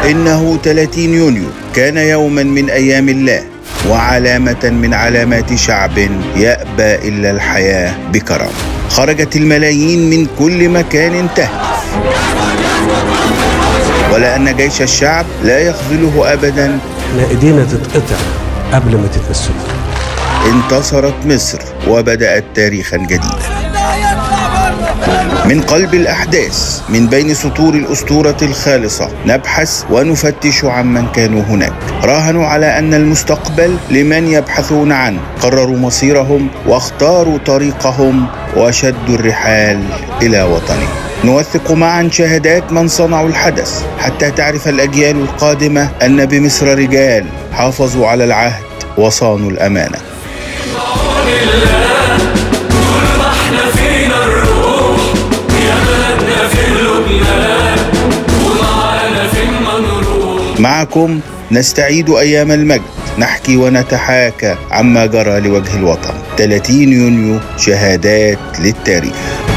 إنه 30 يونيو كان يوما من أيام الله وعلامة من علامات شعب يأبى إلا الحياة بكرم خرجت الملايين من كل مكان تهتف ولأن جيش الشعب لا يخذله أبدا احنا ايدينا تتقطع قبل ما تتمسك انتصرت مصر وبدأت تاريخا جديدا من قلب الأحداث من بين سطور الأسطورة الخالصة نبحث ونفتش عمن كانوا هناك راهنوا على أن المستقبل لمن يبحثون عنه قرروا مصيرهم واختاروا طريقهم وشدوا الرحال إلى وطنهم نوثق معا شهادات من صنعوا الحدث حتى تعرف الأجيال القادمة أن بمصر رجال حافظوا على العهد وصانوا الأمانة احنا فينا الروح يا بلدنا في اللبنان ومعانا فين ما نروح معكم نستعيد أيام المجد نحكي ونتحاكى عما جرى لوجه الوطن 30 يونيو شهادات للتاريخ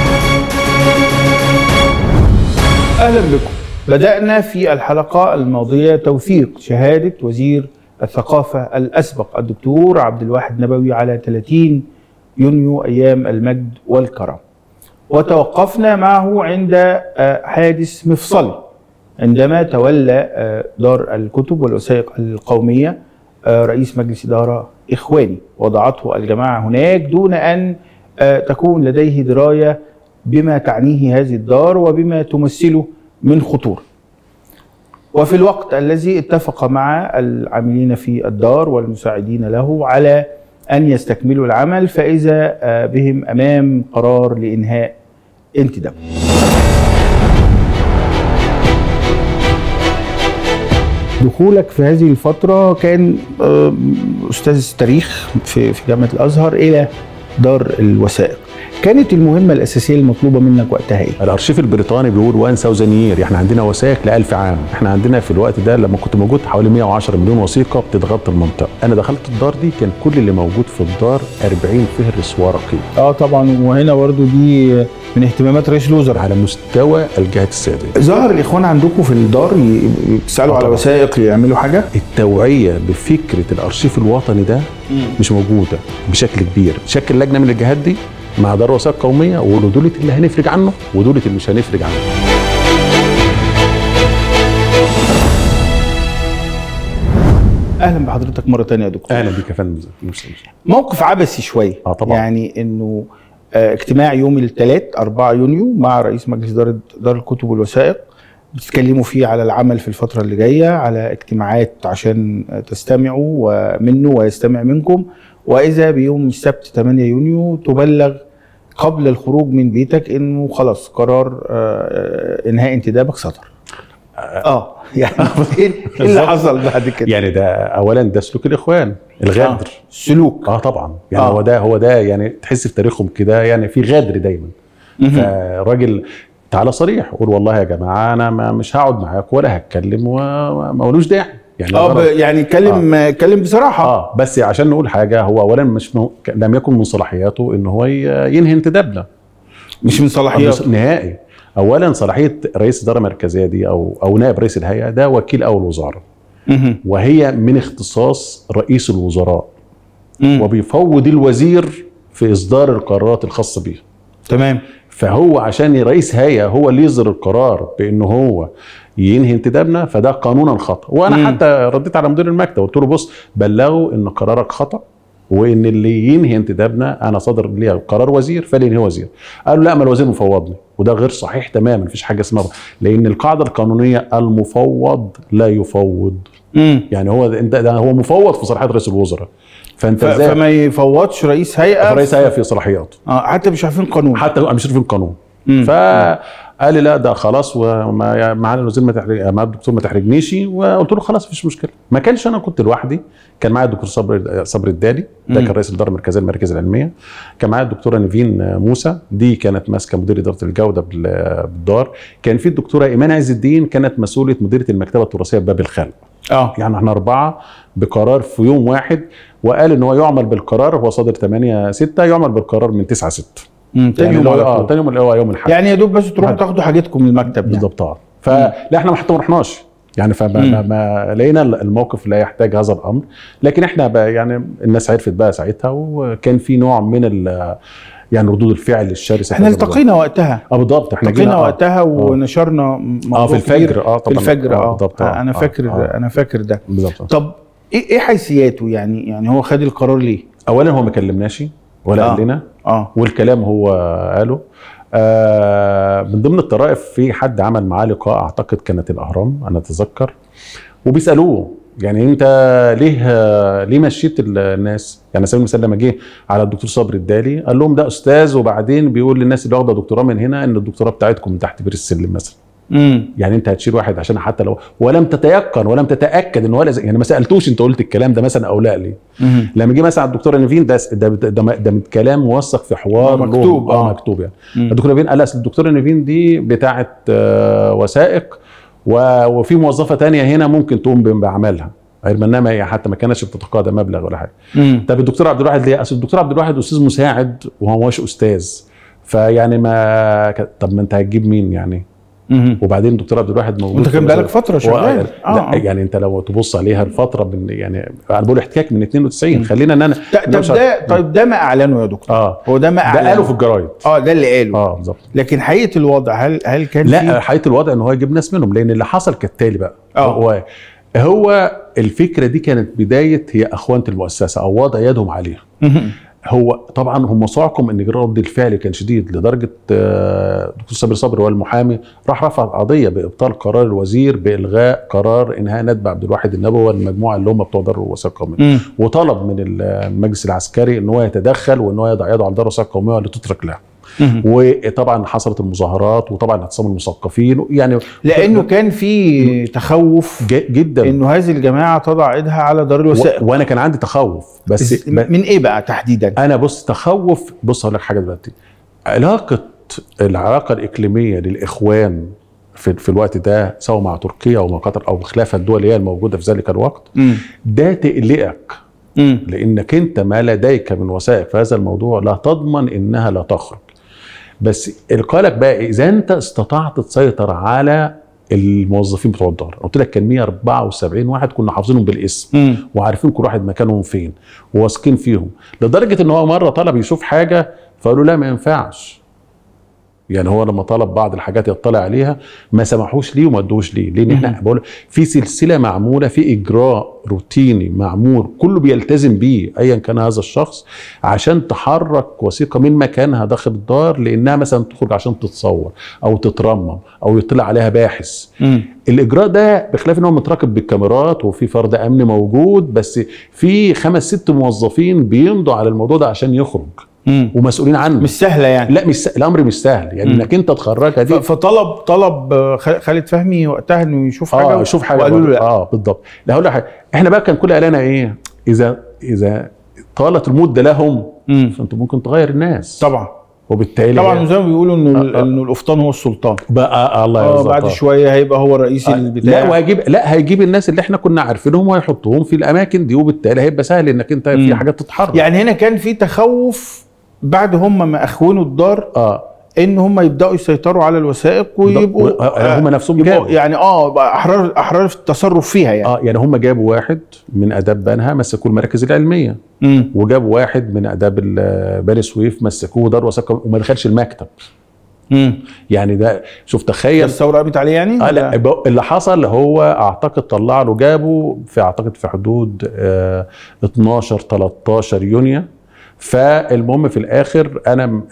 اهلا بكم بدانا في الحلقه الماضيه توثيق شهاده وزير الثقافه الاسبق الدكتور عبد الواحد نبوي على 30 يونيو ايام المجد والكرم وتوقفنا معه عند آه، حادث مفصلي عندما تولى آه، دار الكتب والوثائق القوميه آه، رئيس مجلس اداره اخواني وضعته الجماعه هناك دون ان آه، تكون لديه درايه بما تعنيه هذه الدار وبما تمثله من خطوره. وفي الوقت الذي اتفق مع العاملين في الدار والمساعدين له على ان يستكملوا العمل فاذا آه، بهم امام قرار لانهاء انتداب. دخولك في هذه الفترة كان آه، أستاذ تاريخ في في جامعة الأزهر إلى دار الوثائق. كانت المهمة الأساسية المطلوبة منك وقتها إيه؟ الارشيف البريطاني بيقول 1000 يير احنا عندنا وثائق ل 1000 عام احنا عندنا في الوقت ده لما كنت موجود حوالي 110 مليون وثيقه بتتغطي المنطقه انا دخلت الدار دي كان كل اللي موجود في الدار 40 فهرس ورقي اه طبعا وهنا برضو دي من اهتمامات رئيس الوزراء على مستوى الجهات السياديه ظهر الاخوان عندكم في الدار ي- يسالوا آه على طبعاً. وثائق يعملوا حاجه التوعيه بفكره الارشيف الوطني ده مش موجوده بشكل كبير شكل لجنه من الجهات دي مع دار وثائق قوميه وقولوا دولة اللي هنفرج عنه ودولة اللي مش هنفرج عنه اهلا بحضرتك مره تانية يا دكتور اهلا بيك يا فندم مش- مش- موقف عبثي شويه آه طبعاً. يعني انه آه، اجتماع يوم الثلاث 4 يونيو مع رئيس مجلس اداره دار الكتب والوثائق بتتكلموا فيه على العمل في الفتره اللي جايه على اجتماعات عشان آه، تستمعوا منه ويستمع منكم واذا بيوم السبت 8 يونيو تبلغ قبل الخروج من بيتك انه خلاص قرار آه، انهاء انتدابك صدر اه يعني ايه إيه اللي حصل بعد كده يعني ده اولا ده سلوك الاخوان الغدر آه. سلوك اه طبعا يعني آه. هو ده هو ده يعني تحس في تاريخهم كده يعني في غدر دايما فالراجل تعالى صريح قول والله يا جماعه انا ما مش هقعد معاك ولا هتكلم وما ملوش داعي يعني اه ب- غلط. يعني اتكلم اتكلم بصراحه اه بس عشان نقول حاجه هو اولا مش م... لم يكن من صلاحياته ان هو ي- ينهي انتدابنا مش من صلاحيات بس- نهائي اولا صلاحيه رئيس الاداره المركزيه دي او او نائب رئيس الهيئه ده وكيل اول وزاره مهم. وهي من اختصاص رئيس الوزراء مم. وبيفوض الوزير في اصدار القرارات الخاصه بيه تمام فهو عشان رئيس هيئه هو اللي يصدر القرار بانه هو ينهي انتدابنا فده قانونا خطا وانا مم. حتى رديت على مدير المكتب قلت له بص بلغوا ان قرارك خطا وان اللي ينهي انتدابنا انا صادر لي قرار وزير فلينهي وزير قالوا لا ما الوزير مفوضني وده غير صحيح تماما مفيش حاجه اسمها لان القاعده القانونيه المفوض لا يفوض مم. يعني هو ده, ده هو مفوض في صلاحيات رئيس الوزراء فانت ف- ازاي فما يفوضش رئيس هيئه رئيس هيئه في صلاحياته اه حتى مش عارفين قانون حتى مش عارفين القانون مم. فقال لي لا ده خلاص وما معالي الوزير ما تحرج مع الدكتور ما تحرجنيش وقلت له خلاص مفيش مشكله ما كانش انا كنت لوحدي كان معايا الدكتور صبري صبري الدالي ده مم. كان رئيس الاداره المركزيه المراكز العلميه كان معايا الدكتوره نيفين موسى دي كانت ماسكه مدير اداره الجوده بال- بالدار كان في الدكتوره ايمان عز الدين كانت مسؤوله مديريه المكتبه التراثيه بباب الخلق اه يعني احنا اربعه بقرار في يوم واحد وقال ان هو يعمل بالقرار هو صادر 8 6 يعمل بالقرار من 9 6 مم. تاني يوم اللي هو- على اه طول. تاني يوم اللي هو يوم الاحد يعني يا دوب بس تروحوا حد. تاخدوا حاجتكم من المكتب يعني. بالظبط اه فلا احنا حتى ما رحناش يعني فما ما ما لقينا الموقف لا يحتاج هذا الامر لكن احنا بقى يعني الناس عرفت بقى ساعتها وكان في نوع من ال يعني ردود الفعل الشرسه احنا كذا التقينا وقتها اه بالضبط احنا التقينا جينا آه. وقتها ونشرنا اه موضوع في كبير الفجر اه في طبعا الفجر اه, بالضبط آه انا فاكر آه. انا فاكر ده بالظبط طب ايه ايه حيثياته يعني يعني هو خد القرار ليه؟ اولا هو ما كلمناش ولا آه. قال لنا اه والكلام هو قاله آه من ضمن الطرائف في حد عمل معاه لقاء اعتقد كانت الاهرام انا اتذكر وبيسالوه يعني انت ليه ليه مشيت ال- الناس؟ يعني على سبيل المثال لما جه على الدكتور صبري الدالي قال لهم ده استاذ وبعدين بيقول للناس اللي واخده دكتوراه من هنا ان الدكتوراه بتاعتكم من تحت بير السلم مثلا امم يعني انت هتشيل واحد عشان حتى لو ولم تتيقن ولم تتاكد ان هو لازم يعني ما سالتوش انت قلت الكلام ده مثلا او لا ليه؟ مم. لما جه مثلا على الدكتوره نيفين ده ده ده, ده, ده من كلام موثق في حوار مكتوب، له- اه آه. مكتوب يعني مم. الدكتوره نيفين قال اصل الدكتوره نيفين دي بتاعه آه وثائق و- وفي موظفه تانية هنا ممكن تقوم ب- بعملها علما انها ما- حتى ما كانتش بتتقاضى مبلغ ولا حاجه مم. طب الدكتور عبد الواحد ليه؟ اصل الدكتور عبد الواحد استاذ مساعد وهو مش استاذ فيعني ما ك- طب ما انت هتجيب مين يعني؟ مم. وبعدين الدكتور عبد الواحد موجود وانت في كان وزارة- بقالك فتره هو- شغال لا يعني انت لو تبص عليها الفتره من يعني انا بقول احتكاك من 92 خلينا ان انا ط- أنا طب مش ده عارف- طيب ده ما اعلنه يا دكتور اه هو ده ما ده اعلنه قالوا في الجرايد اه ده اللي قاله اه بالظبط لكن حقيقه الوضع هل هل كان لا في حقيقه الوضع ان هو يجيب ناس منهم لان اللي حصل كالتالي بقى آه. هو هو الفكره دي كانت بدايه هي اخوانه المؤسسه او وضع يدهم عليها مم. هو طبعا هم صاعكم ان رد الفعل كان شديد لدرجه آه، دكتور صابر صبري والمحامي راح رفع قضيه بابطال قرار الوزير بالغاء قرار انهاء ندب عبد الواحد النبوي والمجموعه اللي هم بتوع دار الوثائق القوميه مم. وطلب من المجلس العسكري ان هو يتدخل وان هو يضع يده على دار الوثائق القوميه واللي تترك لها مم. وطبعا حصلت المظاهرات وطبعا اعتصام المثقفين يعني لانه كان في تخوف ج- جدا انه هذه الجماعه تضع ايدها على دار و- الوثائق وانا كان عندي تخوف بس بس ب- من ايه بقى تحديدا؟ انا بص تخوف بص هقول لك حاجه دلوقتي علاقه العلاقه الاقليميه للاخوان في, في الوقت ده سواء مع تركيا او مع قطر او بخلاف الدول اللي هي الموجوده في ذلك الوقت مم. ده تقلقك مم. لانك انت ما لديك من وثائق في هذا الموضوع لا تضمن انها لا تخرج بس القالك بقى اذا انت استطعت تسيطر على الموظفين بتوع الدار قلت لك كان 174 واحد كنا حافظينهم بالاسم مم. وعارفين كل واحد مكانهم فين وواثقين فيهم لدرجه ان هو مره طلب يشوف حاجه فقالوا لا ما ينفعش يعني هو لما طلب بعض الحاجات يطلع عليها ما سمحوش ليه وما ادوش ليه لان احنا بقول في سلسله معموله في اجراء روتيني معمول كله بيلتزم بيه ايا كان هذا الشخص عشان تحرك وثيقه من مكانها داخل الدار لانها مثلا تخرج عشان تتصور او تترمم او يطلع عليها باحث مم. الاجراء ده بخلاف ان هو متراقب بالكاميرات وفي فرد امن موجود بس في خمس ست موظفين بيمضوا على الموضوع ده عشان يخرج مم. ومسؤولين عنه مش سهله يعني لا مش س... الامر مش سهل يعني مم. انك انت تخرجها ف- دي فطلب طلب آه، خ- خالد فهمي وقتها انه يشوف حاجه اه شوف حاجه وقالوا له برضه. لا اه بالضبط لا هقول لك حاجه احنا بقى كان كل قالنا ايه اذا اذا طالت المده لهم مم. فانت ممكن تغير الناس طبعا وبالتالي طبعا زي ما بيقولوا انه ال- آه، آه. انه القفطان هو السلطان بقى الله اه يرزقك بعد شويه هيبقى هو رئيس البتاع لا وهيجيب لا هيجيب الناس اللي احنا كنا عارفينهم وهيحطهم في الاماكن دي وبالتالي هيبقى سهل انك انت مم. في حاجات تتحرك يعني هنا كان في تخوف بعد هم ما اخونوا الدار اه ان هم يبداوا يسيطروا على الوثائق ويبقوا و- آه، هم نفسهم يبقوا جابوا. يعني اه بقى احرار احرار في التصرف فيها يعني اه يعني هم جابوا واحد من اداب بنها مسكوه المراكز العلميه مم. وجابوا واحد من اداب ال- بني سويف مسكوه دار وثائق وما دخلش المكتب مم. يعني ده شوف تخيل الثوره قامت عليه يعني آه لا ولا؟ ب- اللي حصل هو اعتقد طلع له جابه في اعتقد في حدود آه 12 13 يونيو فالمهم في الاخر انا م-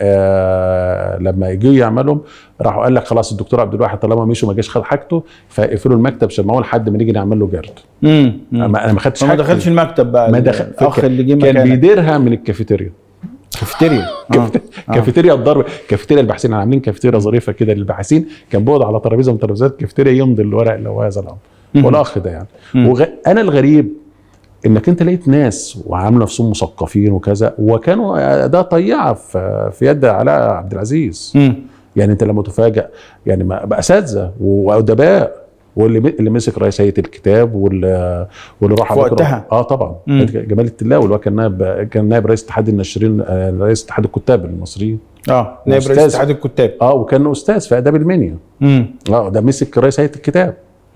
آه لما يجوا يعملهم راحوا قال لك خلاص الدكتور عبد الواحد طالما مشي وما جاش خد حاجته فاقفلوا المكتب شمعوه لحد ما نيجي نعمل له جرد مم. مم. انا انا ما خدتش فما حاجتي. دخلش المكتب بقى ما دخل الاخ اللي جه كان مكانك بيديرها من الكافيتيريا كافتيريا آه. آه. كافيتيريا الضرب كافيتيريا الباحثين عاملين كافيتيريا ظريفه كده للباحثين كان بيقعد على ترابيزه من ترابيزات الكافيتيريا يمضي الورق اللي هو هذا الامر مم. والاخ ده يعني مم. وغ... انا الغريب انك انت لقيت ناس وعامله نفسهم مثقفين وكذا وكانوا ده طيعه في في يد علاء عبد العزيز مم. يعني انت لما تفاجئ يعني ما- بقى اساتذه وادباء واللي اللي مسك رئيس هيئه الكتاب واللي واللي راح في على فكرة- وقتها. اه طبعا مم. جمال التلاوي اللي هو كان نائب كان نائب رئيس اتحاد الناشرين آه، رئيس اتحاد الكتاب المصريين اه نائب رئيس أستاذ. اتحاد الكتاب اه وكان استاذ في اداب المنيا مم. اه ده مسك رئيس هيئه الكتاب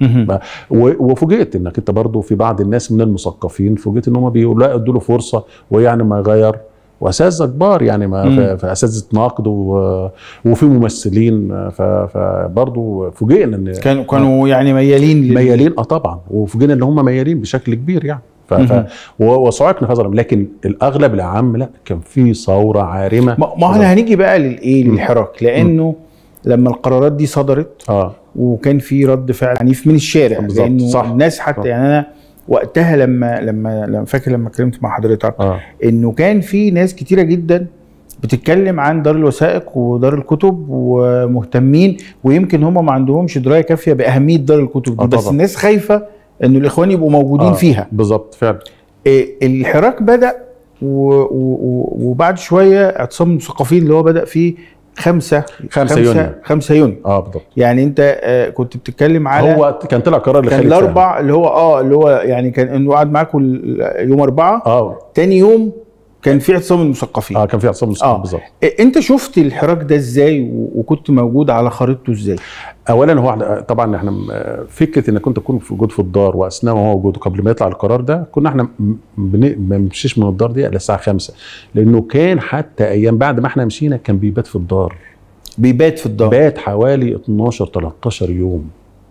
مهم. ب- و- وفوجئت انك انت برضو في بعض الناس من المثقفين فوجئت ان هم بيقولوا لا ادوا له فرصه ويعني ما يغير واساتذه كبار يعني ما مم. ف- فاساتذه نقد و- وفي ممثلين ف- فبرضو فوجئنا ان كانوا كانوا يعني ميالين لل- ميالين اه طبعا وفوجئنا ان هم ميالين بشكل كبير يعني ف... مهم. ف... و- وصعقنا في هذا الأمر. لكن الاغلب العام لا كان في ثوره عارمه ما ما احنا هنيجي بقى للايه للحراك لانه لما القرارات دي صدرت اه وكان في رد فعل عنيف من الشارع بالظبط، لانه صح. الناس حتى صح. يعني انا وقتها لما لما لما فاكر لما اتكلمت مع حضرتك اه انه كان في ناس كتيره جدا بتتكلم عن دار الوثائق ودار الكتب ومهتمين ويمكن هم ما عندهمش درايه كافيه باهميه دار الكتب دي آه بس طبعا. الناس خايفه انه الاخوان يبقوا موجودين آه، فيها بالظبط فعلا إيه، الحراك بدا و- و- و- وبعد شويه اعتصام المثقفين اللي هو بدا فيه خمسة خمسة يونيو. خمسة يونيو اه بالظبط يعني انت آه، كنت بتتكلم على هو كان طلع قرار كان لخالد فهمي. الاربع اللي هو اه اللي هو يعني كان انه قعد معاكم ال- يوم اربعه اه تاني يوم كان في اعتصام المثقفين اه كان في اعتصام آه. آه. بالظبط إيه، انت شفت الحراك ده ازاي و- وكنت موجود على خريطته ازاي اولا هو إحنا- طبعا احنا م- فكره انك كنت تكون في وجود في الدار واثناء ما هو موجود قبل ما يطلع القرار ده كنا احنا م- بن- ما بنمشيش من الدار دي الا الساعه 5 لانه كان حتى ايام بعد ما احنا مشينا كان بيبات في الدار بيبات في الدار بات حوالي 12 13 يوم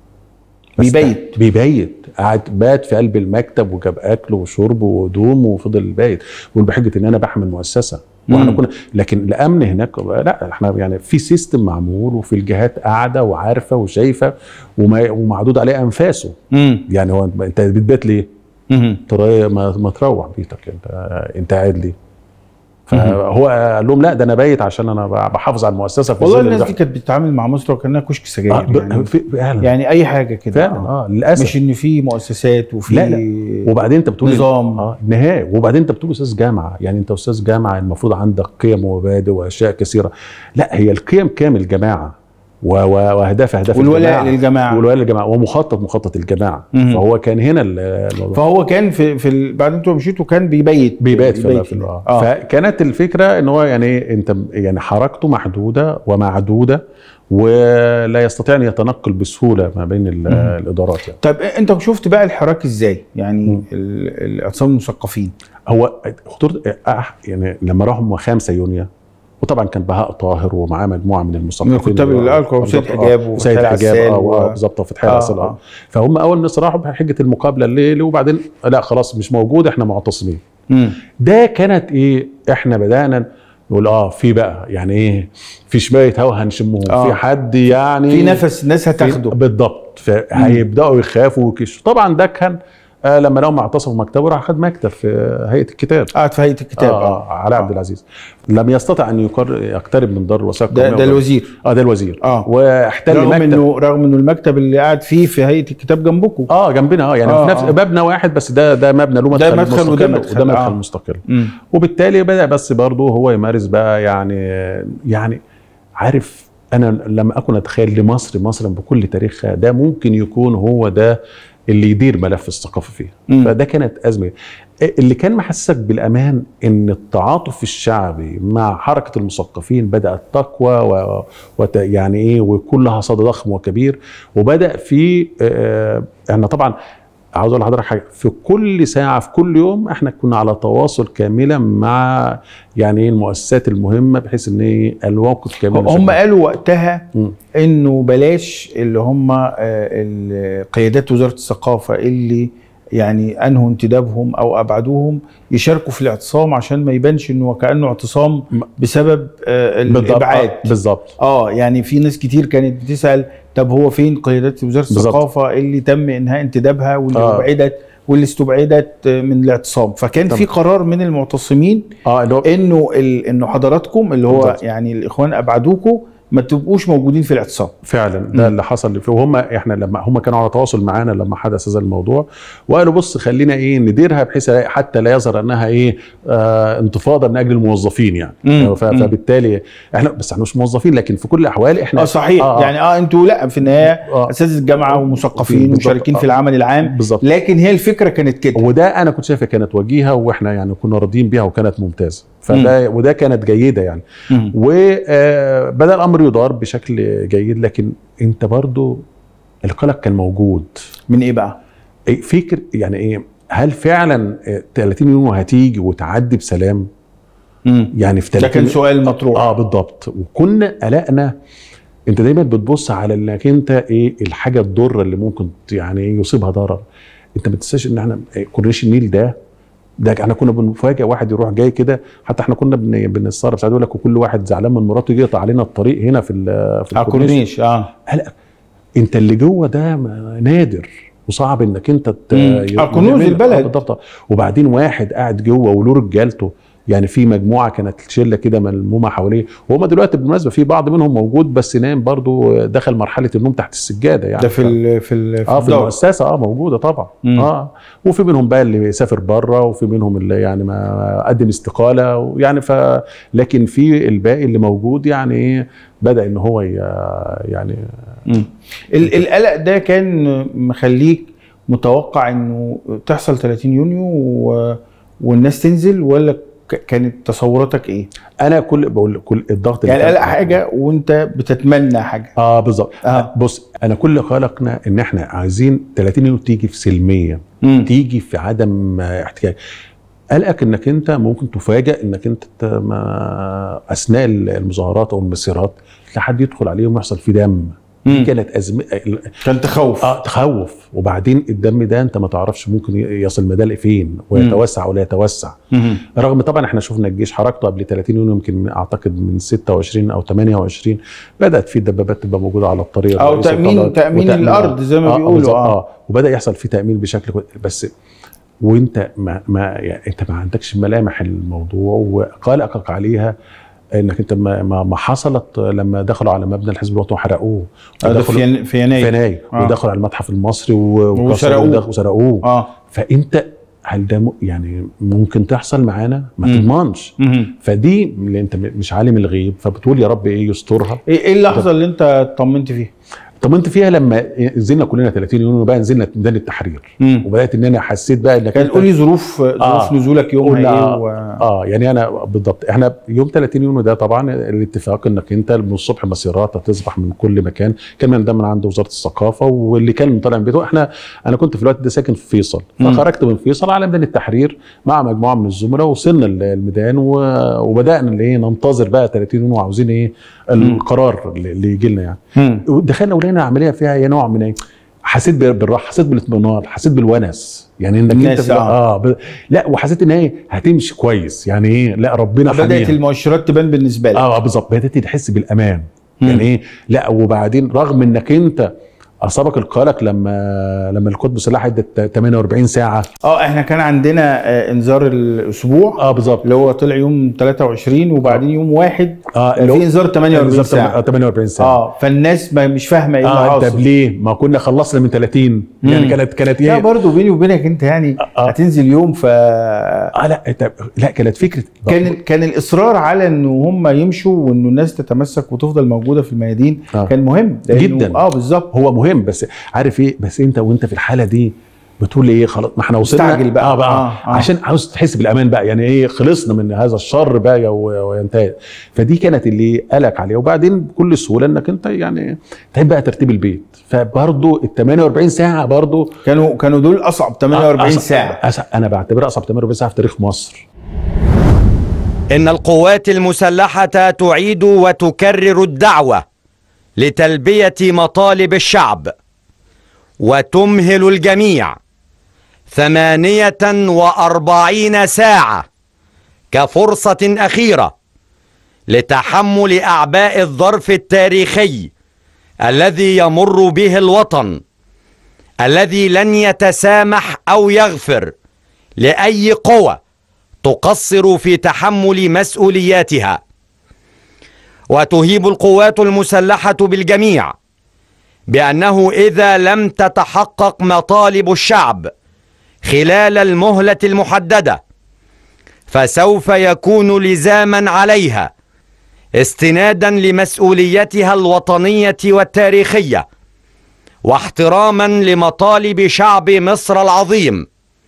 بس بيبيت. بيبيت قعد بات في قلب المكتب وجاب اكل وشرب وهدوم وفضل بايت ويقول بحجه ان انا بحمل مؤسسه واحنا مم. كنا لكن الامن هناك لا احنا يعني في سيستم معمول وفي الجهات قاعده وعارفه وشايفه وما ومعدود عليه انفاسه امم يعني هو انت بتبات ليه؟ امم ترى ما, ما تروح بيتك انت انت قاعد ليه؟ فهو قال لهم لا ده انا بايت عشان انا بحافظ على المؤسسه في والله ظل الناس الزحمة. دي كانت بتتعامل مع مصر وكانها كشك سجاير آه، ب- يعني, في- فعلا يعني اي حاجه كده فعلا اه للاسف مش ان في مؤسسات وفي لا لا وبعدين انت بتقول نظام. اه نهائي وبعدين انت بتقول استاذ جامعه يعني انت استاذ جامعه المفروض عندك قيم ومبادئ واشياء كثيره لا هي القيم كامل الجماعه و- و- واهداف اهداف والولاء الجماعة. للجماعة. والولاء للجماعه ومخطط مخطط الجماعه مم. فهو كان هنا ال- الموضوع فهو كان في في ال... بعد انتوا مشيتوا كان بيبيت بيبات في, بيبيت في ال- آه. اه فكانت الفكره ان هو يعني إيه، انت يعني حركته محدوده ومعدوده ولا يستطيع ان يتنقل بسهوله ما بين ال- الادارات يعني طب انت شفت بقى الحراك ازاي يعني مم. ال- الاعتصام المثقفين هو خطوره آه، يعني لما راحوا هم 5 يونيو وطبعا كان بهاء طاهر ومعاه مجموعه من المثقفين من الكتاب اللي قالوا وسيد بالظبط، آه، حجاب وسيد وفتحي حجاب العسال اه و- و- بالظبط وفتحي آه، العسل آه. اه فهم اول ناس راحوا بحجه المقابله الليل وبعدين لا خلاص مش موجود احنا معتصمين مم. ده كانت ايه احنا بدانا نقول اه في بقى يعني ايه في شويه هوا هنشمهم آه. في حد يعني في نفس الناس هتاخده بالضبط فهيبداوا يخافوا ويكشوا طبعا ده كان آه لما لهم اعتصموا مكتبه راح خد مكتب في هيئه الكتاب قاعد في هيئه الكتاب آه آه علي عبد العزيز لم يستطع ان يقر يقترب من دار الوثائق ده, القومية ده وده- الوزير اه ده الوزير آه. واحتل رغم مكتب انه رغم انه المكتب اللي قاعد فيه في هيئه الكتاب جنبكم اه جنبنا اه يعني آه، في نفس آه. مبنى واحد بس ده ده مبنى له ده مدخل مدخل وده مستقل مدخل، وده مدخل آه. مستقل مم. وبالتالي بدا بس برضه هو يمارس بقى يعني يعني عارف انا لما اكن اتخيل لمصر مصر بكل تاريخها ده ممكن يكون هو ده اللي يدير ملف الثقافه فيها مم. فده كانت ازمه اللي كان محسسك بالامان ان التعاطف الشعبي مع حركه المثقفين بدات تقوى و... وت... يعني ايه ويكون لها صدى ضخم وكبير وبدا في آه، احنا طبعا عاوز اقول لحضرتك حاجه في كل ساعه في كل يوم احنا كنا على تواصل كاملا مع يعني إيه المؤسسات المهمه بحيث ان إيه الموقف كامل هم قالوا وقتها مم. انه بلاش اللي هم آه، ال- قيادات وزاره الثقافه اللي يعني انهوا انتدابهم او ابعدوهم يشاركوا في الاعتصام عشان ما يبانش انه وكانه اعتصام م- بسبب آه، بالضبط الابعاد آه، بالظبط اه يعني في ناس كتير كانت بتسال طب هو فين قيادات وزاره بالظبط. الثقافه اللي تم انهاء انتدابها واللي آه. ابعدت واللي استبعدت من الاعتصام فكان تمام. في قرار من المعتصمين اه اللي هو انه ال... انه حضراتكم اللي هو بالظبط. يعني الاخوان ابعدوكم ما تبقوش موجودين في الاعتصام فعلا ده اللي حصل فيه وهم احنا لما هم كانوا على تواصل معانا لما حدث هذا الموضوع وقالوا بص خلينا ايه نديرها بحيث حتى لا يظهر انها ايه آه انتفاضه من اجل الموظفين يعني مم. ف- فبالتالي احنا بس احنا مش موظفين لكن في كل الاحوال احنا اه صحيح آه، آه آه. يعني اه انتوا لا في النهايه آه. اساتذه الجامعه ومثقفين بالظبط. ومشاركين في آه. العمل العام بالظبط لكن هي الفكره كانت كده وده انا كنت شايفها كانت وجيهه واحنا يعني كنا راضيين بيها وكانت ممتازه فده وده كانت جيده يعني مم. وبدا الامر يدار بشكل جيد لكن انت برضو القلق كان موجود من ايه بقى؟ إيه فكر يعني ايه هل فعلا آه، 30 يوم هتيجي وتعدي بسلام مم. يعني في ده 30 كان سؤال مطروح اه بالضبط وكنا قلقنا انت دايما بتبص على انك انت ايه الحاجه الضاره اللي ممكن يعني إيه يصيبها ضرر انت ما تنساش ان احنا إيه، كورنيش النيل ده ده احنا كنا بنفاجئ واحد يروح جاي كده حتى احنا كنا بن- بنستغرب ساعات يقول لك وكل واحد زعلان من مراته يقطع علينا الطريق هنا في ال- في على الكورنيش اه لا انت اللي جوه ده ما- نادر وصعب انك انت ت- مم. ي- آه، كنوز يعمل- البلد. آه، بالضبط وبعدين واحد قاعد جوه وله رجالته يعني في مجموعه كانت شله كده ملمومه حواليه وهم دلوقتي بالمناسبه في بعض منهم موجود بس نام برضو دخل مرحله النوم تحت السجاده يعني ده في ال في ال اه في الدورة. المؤسسه اه موجوده طبعا مم. اه وفي منهم بقى اللي سافر بره وفي منهم اللي يعني ما قدم استقاله ويعني ف لكن في الباقي اللي موجود يعني ايه بدا ان هو ي- يعني مم. ال- القلق ده كان مخليك متوقع انه تحصل 30 يونيو و... والناس تنزل ولا ك- كانت تصوراتك ايه؟ انا كل بقول كل الضغط اللي يعني كان- القلق حاجه وانت بتتمنى حاجه اه بالظبط آه. آه. بص انا كل قلقنا ان احنا عايزين 30 يوم تيجي في سلميه مم. تيجي في عدم آه، احتكاك قلقك انك انت ممكن تفاجئ انك انت ت- ما اثناء المظاهرات او المسيرات تلاقي حد يدخل عليهم ويحصل فيه دم مم. دي كانت ازمه كان تخوف اه تخوف وبعدين الدم ده انت ما تعرفش ممكن يصل مدى فين ويتوسع ولا يتوسع مم. رغم طبعا احنا شفنا الجيش حركته قبل 30 يوم يمكن من- اعتقد من 26 او 28 بدات في دبابات تبقى موجوده على الطريق او الرئيسي تامين طبعاً، تامين وتأمين- الارض زي ما بيقولوا بالظبط، اه اه وبدا يحصل فيه تامين بشكل كويس بس وانت ما, ما يعني انت ما عندكش ملامح الموضوع وقلقك عليها انك انت ما, ما, ما حصلت لما دخلوا على مبنى الحزب الوطني وحرقوه آه، ده ودخلوا- في ين- في يناير في يناير آه. ودخلوا على المتحف المصري و- وكسروا وسرقوه. ودخلوا- وسرقوه اه فانت هل ده م- يعني ممكن تحصل معانا ما مم. تضمنش مم. فدي اللي انت م- مش عالم الغيب فبتقول يا رب ايه يسترها ايه إيه اللحظه اللي انت طمنت فيها؟ طمنت فيها لما نزلنا كلنا 30 يوم بقى نزلنا ميدان التحرير مم. وبدات ان انا حسيت بقى انك كان أنت- قول لي ظروف ظروف آه. نزولك يومها قلنا ايه و... اه يعني انا بالضبط احنا يوم 30 يونيو ده طبعا الاتفاق انك انت من الصبح مسيرات هتصبح من كل مكان كان من ده من عند وزاره الثقافه واللي كان طالع من بيته احنا انا كنت في الوقت ده ساكن في فيصل مم. فخرجت من فيصل على ميدان التحرير مع مجموعه من الزملاء وصلنا ال- الميدان و- وبدانا اللي ايه ننتظر بقى 30 يونيو وعاوزين ايه القرار اللي اللي يجي لنا يعني مم. ودخلنا ولقينا عمليه فيها يا نوع من ايه حسيت بال- بالراحه حسيت بالاطمئنان حسيت بالونس يعني انك الناس، انت آه. اه ب... لا وحسيت ان هي هتمشي كويس يعني ايه لا ربنا بدات حميها المؤشرات تبان بالنسبه لك اه بالظبط بدات تحس بالامان مم. يعني ايه لا وبعدين رغم انك انت اصابك القلق لما لما القطب سلاح ادت 48 ساعه اه احنا كان عندنا آه انذار الاسبوع اه بالظبط اللي هو طلع يوم 23 وبعدين يوم واحد اه في انذار 48 ساعه 48 ساعه اه فالناس ما مش فاهمه ايه اللي اه طب حاصل ليه ما كنا خلصنا من 30 يعني مم. كانت كانت لا ايه برضه بيني وبينك انت يعني آه. هتنزل يوم ف اه لا انت لا كانت فكره كان كان الاصرار على ان هم يمشوا وانه الناس تتمسك وتفضل موجوده في الميادين آه. كان مهم لأنه- جداً. اه بالظبط هو مهم بس عارف ايه بس انت وانت في الحاله دي بتقول ايه خلاص ما احنا وصلنا مستعجل بقى. اه بقى آه، آه آه. آه. عشان عاوز تحس بالامان بقى يعني ايه خلصنا من هذا الشر بقى و- وينتهي فدي كانت اللي قلق عليها وبعدين بكل سهوله انك انت يعني تعب بقى ترتيب البيت فبرضه ال 48 ساعه برضه كانوا كانوا دول اصعب 48 ساعه انا بعتبرها اصعب 48 ساعه في تاريخ مصر إن القوات المسلحة تعيد وتكرر الدعوة لتلبية مطالب الشعب وتمهل الجميع ثمانية وأربعين ساعة كفرصة أخيرة لتحمل أعباء الظرف التاريخي الذي يمر به الوطن الذي لن يتسامح أو يغفر لأي قوى تقصر في تحمل مسؤولياتها وتهيب القوات المسلحه بالجميع بانه اذا لم تتحقق مطالب الشعب خلال المهله المحدده فسوف يكون لزاما عليها استنادا لمسؤوليتها الوطنيه والتاريخيه واحتراما لمطالب شعب مصر العظيم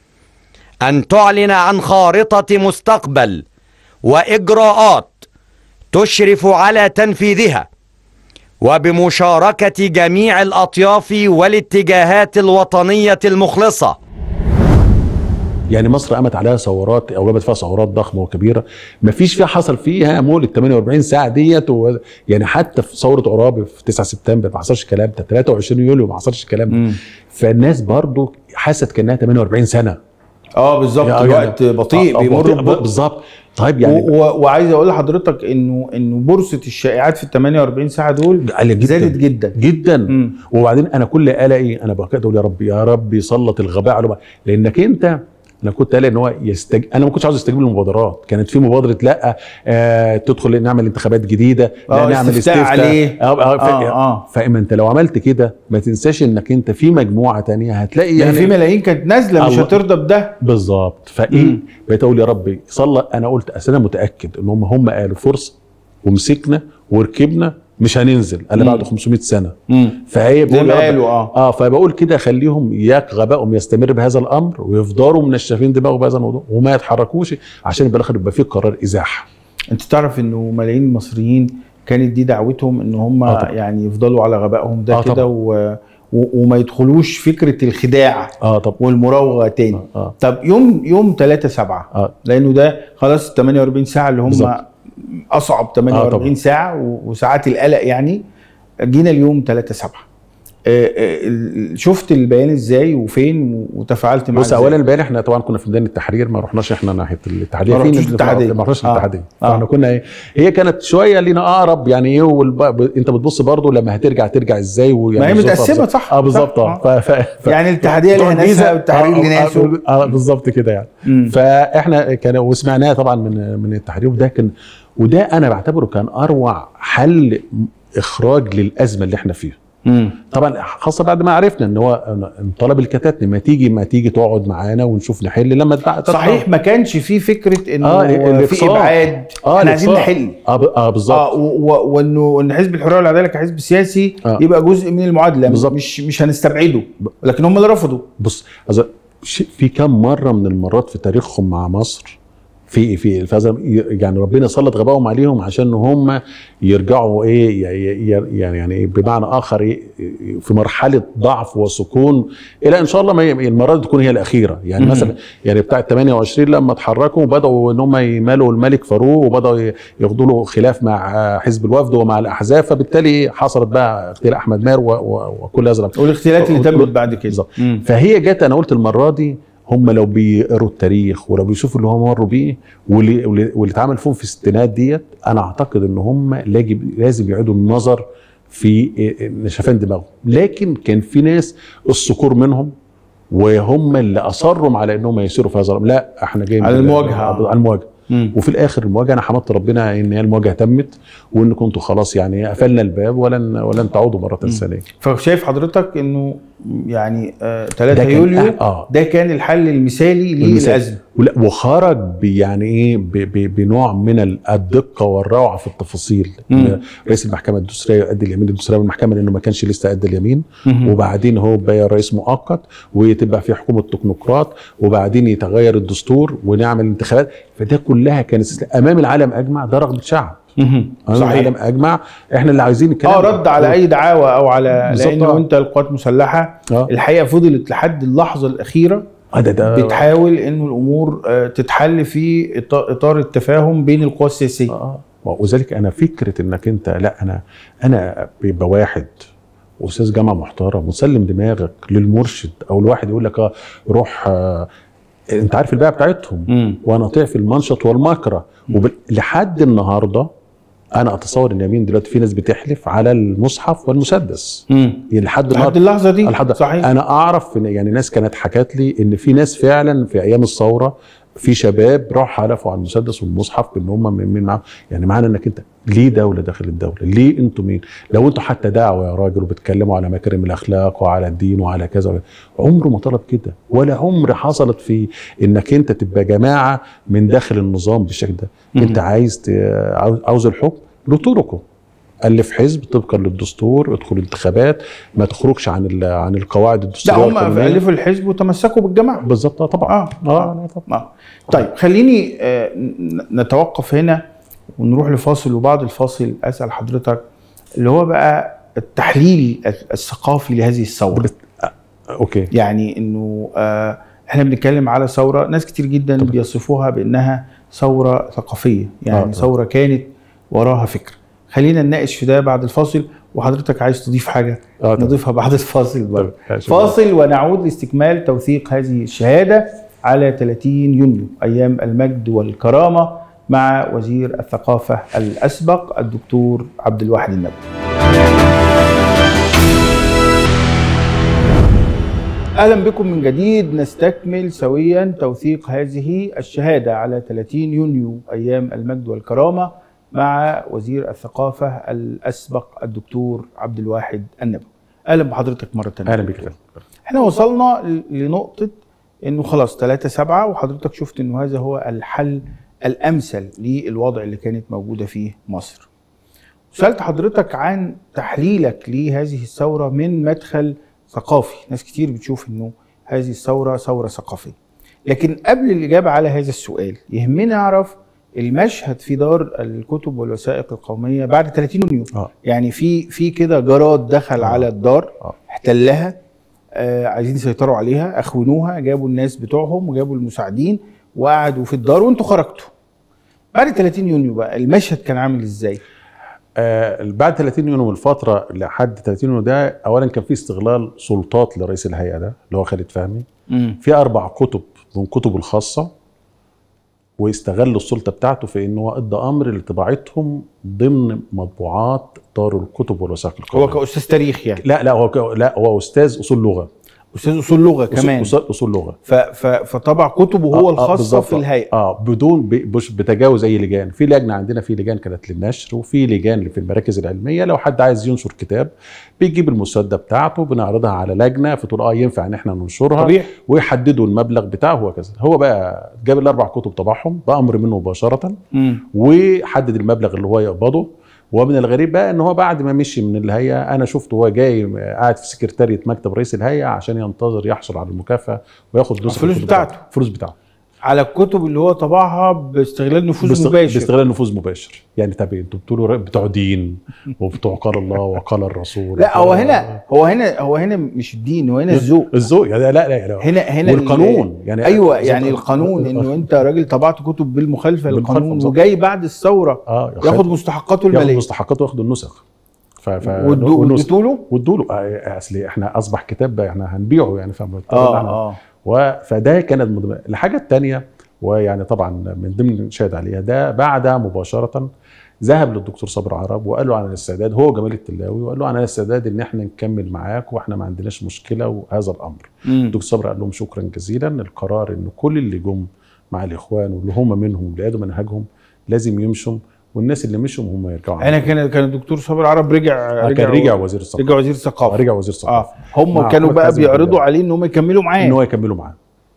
ان تعلن عن خارطه مستقبل واجراءات تشرف على تنفيذها وبمشاركة جميع الأطياف والاتجاهات الوطنية المخلصة يعني مصر قامت عليها ثورات او جابت فيها ثورات ضخمه وكبيره ما فيش فيها حصل فيها مول ال 48 ساعه ديت و... يعني حتى في ثوره عرابي في 9 سبتمبر ما حصلش الكلام ده 23 يوليو ما حصلش الكلام ده فالناس برضو حست كانها 48 سنه اه بالظبط يعني- الوقت بطيء آه، آه، بيمر بطيء، ب- بالظبط طيب يعني و- و- وعايز اقول لحضرتك انه انه بورصه الشائعات في ال 48 ساعه دول عالية جدا زادت جدا جدا مم. وبعدين انا كل قلقي انا بقى اقول يا رب يا رب يسلط الغباء على لانك انت انا كنت قلق ان هو يستج... انا ما كنتش عاوز استجيب للمبادرات كانت في مبادره لا آه تدخل نعمل انتخابات جديده لا آه، نعمل استفتاء عليه. اه اه, ف... آه، آه. فاما انت لو عملت كده ما تنساش انك انت في مجموعه تانية هتلاقي يعني في ملايين كانت نازله مش الله. هترضى بده بالظبط فايه مم. بقيت اقول يا رب صلى انا قلت اصل انا متاكد ان هم هم قالوا فرصه ومسكنا وركبنا مش هننزل الا مم. بعد 500 سنه مم. فهي زي بقول ما يا رب- قالوا اه اه فبقول كده خليهم اياك غبائهم يستمر بهذا الامر ويفضلوا منشفين دماغهم بهذا الموضوع وما يتحركوش عشان في الاخر يبقى في قرار ازاحه انت تعرف انه ملايين المصريين كانت دي دعوتهم ان هم آه طبعا. يعني يفضلوا على غبائهم ده آه كده طبعا. و... و... وما يدخلوش فكره الخداع اه طب والمراوغه تاني اه طب يوم يوم 3 7 اه لانه ده خلاص ال 48 ساعه اللي هم بالظبط. اصعب آه 48 طبعا. ساعه و- وساعات القلق يعني جينا اليوم 3 7 شفت البيان ازاي وفين و- وتفاعلت معاه بص إزاي؟ اولا امبارح احنا طبعا كنا في ميدان التحرير ما رحناش احنا ناحيه الاتحاديه ما في رحتوش ناس- الاتحادية. ما رحناش آه. الاتحاديه آه. فاحنا كنا ايه هي كانت شويه لينا اقرب يعني ايه والب... انت بتبص برضو لما هترجع ترجع ازاي ويعني ما هي ظروفها متقسمة بالظبط. صح، اه بالظبط صح. اه ف... ف... ف... يعني الاتحاديه لها بتوع ناسها الجيزة- والتحرير آه، ليه آه، ناسه اه بالظبط كده يعني مم. فاحنا كان وسمعناه طبعا من من التحرير وده كان وده انا بعتبره كان اروع حل اخراج للازمه اللي احنا فيها مم. طبعا خاصه بعد ما عرفنا ان هو انطلب الكتاتني ما تيجي ما تيجي تقعد معانا ونشوف نحل لما تبع صحيح ما كانش في فكره انه آه، في الإقصاء. ابعاد اه احنا عايزين الإقصاء. نحل اه, ب... آه بالظبط اه و- و- وانه ان حزب الحريه والعداله كحزب سياسي آه. يبقى جزء من المعادله بالظبط. مش مش هنستبعده لكن هم اللي رفضوا بص أز- ش- في كم مره من المرات في تاريخهم مع مصر في في في هذا يعني ربنا سلط غبائهم عليهم عشان هم يرجعوا ايه ي- ي- يعني يعني إيه بمعنى اخر إيه في مرحله ضعف وسكون الى ان شاء الله ما ي- المره دي تكون هي الاخيره يعني مم. مثلا يعني بتاع 28 لما اتحركوا بداوا ان هم يمالوا الملك فاروق وبداوا ي- ياخدوا له خلاف مع حزب الوفد ومع الاحزاب فبالتالي حصلت بقى اغتيال احمد ماهر و- و- وكل هذا الأمر. والاختيارات اللي تمت بعد كده بالظبط. مم. فهي جت انا قلت المره دي هم لو بيقروا التاريخ ولو بيشوفوا اللي هم مروا بيه واللي, واللي واللي اتعمل فيهم في الستينات ديت انا اعتقد ان هم لاجب لازم يعيدوا النظر في نشفان دماغهم لكن كان في ناس الصقور منهم وهم اللي اصروا على انهم يسيروا في هذا الأمر. لا احنا جايين على بال- المواجهة. على المواجهه مم. وفي الاخر المواجهه انا حمدت ربنا ان هي المواجهه تمت وان كنتوا خلاص يعني قفلنا الباب ولن ولن تعودوا مره ثانيه فشايف حضرتك انه يعني آه 3 ده كان يوليو أه- آه. ده كان الحل المثالي المثال. للازمه ولا- وخرج ب- يعني ايه ب- ب- بنوع من ال- الدقه والروعه في التفاصيل مم. رئيس المحكمه الدستوريه يؤدي اليمين الدستوريه من المحكمه لانه ما كانش لسه ادى اليمين مم. وبعدين هو بقى رئيس مؤقت وتبقى في حكومه تكنوقراط وبعدين يتغير الدستور ونعمل انتخابات فده كلها كانت استسلام. امام العالم اجمع ده رغبه شعب امام صحيح العالم اجمع احنا اللي عايزين الكلام اه ده. رد على اي دعاوى او على بالظبط، لانه آه. انت القوات المسلحه اه الحقيقه فضلت لحد اللحظه الاخيره آه، ده ده بتحاول انه الامور آه، تتحل في إط- اطار التفاهم بين القوى السياسيه اه وذلك انا فكره انك انت لا انا انا بيبقى واحد استاذ جامعه محترم وسلم دماغك للمرشد او الواحد يقول لك اه روح آه انت عارف البيعه بتاعتهم مم. وانا اطيع في المنشط والمكره وبال... لحد النهارده انا اتصور ان يمين دلوقتي في ناس بتحلف على المصحف والمسدس مم. يعني لحد لحد النهارده اللحظه دي لحد صحيح انا اعرف إن يعني ناس كانت حكت لي ان في ناس فعلا في ايام الثوره في شباب راحوا حلفوا على المسدس والمصحف بان هم من مين معاهم يعني معنى انك انت ليه دوله داخل الدوله ليه انتوا مين لو انتوا حتى دعوه يا راجل وبتكلموا على مكارم الاخلاق وعلى الدين وعلى كذا عمره ما طلب كده ولا عمر حصلت في انك انت تبقى جماعه من داخل النظام بالشكل ده مم. انت عايز ت- عاوز عاوز الحكم له طرقه الف حزب طبقا للدستور ادخل انتخابات ما تخرجش عن ال- عن القواعد لا الدستوريه هم والقانونية. الفوا الحزب وتمسكوا بالجماعه بالظبط آه، طبعا اه اه, آه. طيب خليني آه ن- نتوقف هنا ونروح لفاصل وبعد الفاصل اسال حضرتك اللي هو بقى التحليل الثقافي لهذه الثوره اوكي يعني انه آه احنا بنتكلم على ثوره ناس كتير جدا بيصفوها بانها ثوره ثقافيه يعني آه. ثوره كانت وراها فكر خلينا نناقش في ده بعد الفاصل وحضرتك عايز تضيف حاجه آه، طبعا. نضيفها بعد الفاصل برضه طبعا. شكراً. فاصل ونعود لاستكمال توثيق هذه الشهاده على 30 يونيو ايام المجد والكرامه مع وزير الثقافه الاسبق الدكتور عبد الواحد النبوي اهلا بكم من جديد نستكمل سويا توثيق هذه الشهاده على 30 يونيو ايام المجد والكرامه مع وزير الثقافه الاسبق الدكتور عبد الواحد النبوي اهلا بحضرتك مره ثانيه اهلا بك يا فندم. احنا وصلنا ل- لنقطه انه خلاص 3 7 وحضرتك شفت انه هذا هو الحل الامثل للوضع اللي كانت موجوده فيه مصر سألت حضرتك عن تحليلك لهذه الثورة من مدخل ثقافي ناس كتير بتشوف انه هذه الثورة ثورة ثقافية لكن قبل الإجابة على هذا السؤال يهمنا نعرف المشهد في دار الكتب والوثائق القومية بعد 30 يونيو آه. يعني في في كده جراد دخل على الدار آه. احتلها آه عايزين يسيطروا عليها اخونوها جابوا الناس بتوعهم وجابوا المساعدين وقعدوا في الدار وانتوا خرجتوا بعد 30 يونيو بقى المشهد كان عامل ازاي؟ آه بعد 30 يونيو الفتره لحد 30 يونيو ده اولا كان في استغلال سلطات لرئيس الهيئه ده اللي هو خالد فهمي مم. في اربع كتب من كتبه الخاصه واستغل السلطه بتاعته في ان هو ادى امر لطباعتهم ضمن مطبوعات دار الكتب والوثائق هو القوميه كاستاذ تاريخ يعني لا لا هو ك... لا هو استاذ اصول لغه استاذ اصول لغه أصول- كمان أصول, اصول لغه ف... ف... فطبع كتبه هو آه، آه، الخاصه بالظبط. في الهيئه اه بدون ب- مش بتجاوز اي لجان في لجنه عندنا في لجان كانت للنشر وفي لجان في المراكز العلميه لو حد عايز ينشر كتاب بيجيب المسوده بتاعته بنعرضها على لجنه فتقول اه ينفع ان احنا ننشرها طبيعي ويحددوا المبلغ بتاعه وكذا هو بقى جاب الاربع كتب طبعهم بامر منه مباشره مم. وحدد المبلغ اللي هو يقبضه ومن الغريب بقى ان هو بعد ما مشي من الهيئه انا شفته هو جاي قاعد في سكرتاريه مكتب رئيس الهيئه عشان ينتظر يحصل على المكافاه وياخد نسخة الفلوس الكتب بتاعته. الفلوس بتاعته على الكتب اللي هو طبعها باستغلال نفوذ باست- مباشر باستغلال نفوذ مباشر يعني طب انتوا بتقولوا بتوع دين وبتوع قال الله وقال الرسول لا هو هنا هو هنا هو هنا مش الدين هو هنا الذوق الذوق يعني لا لا, لا. هنا هنا والقانون يعني ايوه يعني القانون انه انت راجل طبعت كتب بالمخالفه بالمخالفة للقانون بالظبط. وجاي بعد الثوره اه ياخد مستحقاته ياخد الماليه مستحقاته وياخد النسخ ف ف وادوا- والنسخ. واديتوا له وادوا له آه، اصل احنا اصبح كتاب بقى احنا هنبيعه يعني فاهم اه اه و- فده كانت من ضمن الحاجه الثانيه ويعني طبعا من ضمن شاهد عليها ده بعدها مباشره ذهب للدكتور صبري عرب وقال له عن الاستعداد هو جمال التلاوي وقال له عن الاستعداد ان احنا نكمل معاك واحنا ما عندناش مشكله وهذا الامر مم. الدكتور صبري قال لهم شكرا جزيلا القرار ان كل اللي جم مع الاخوان واللي هم منهم اللي قادوا منهجهم لازم يمشوا والناس اللي مشوا هم يرجعوا انا كان كان الدكتور صابر عرب رجع كان رجع وزير الثقافه رجع وزير الثقافه رجع وزير الثقافه اه هم مع كانوا أحمد بقى حازم بيعرضوا الجبال. عليه ان هم يكملوا معاه ان هو يكملوا معاه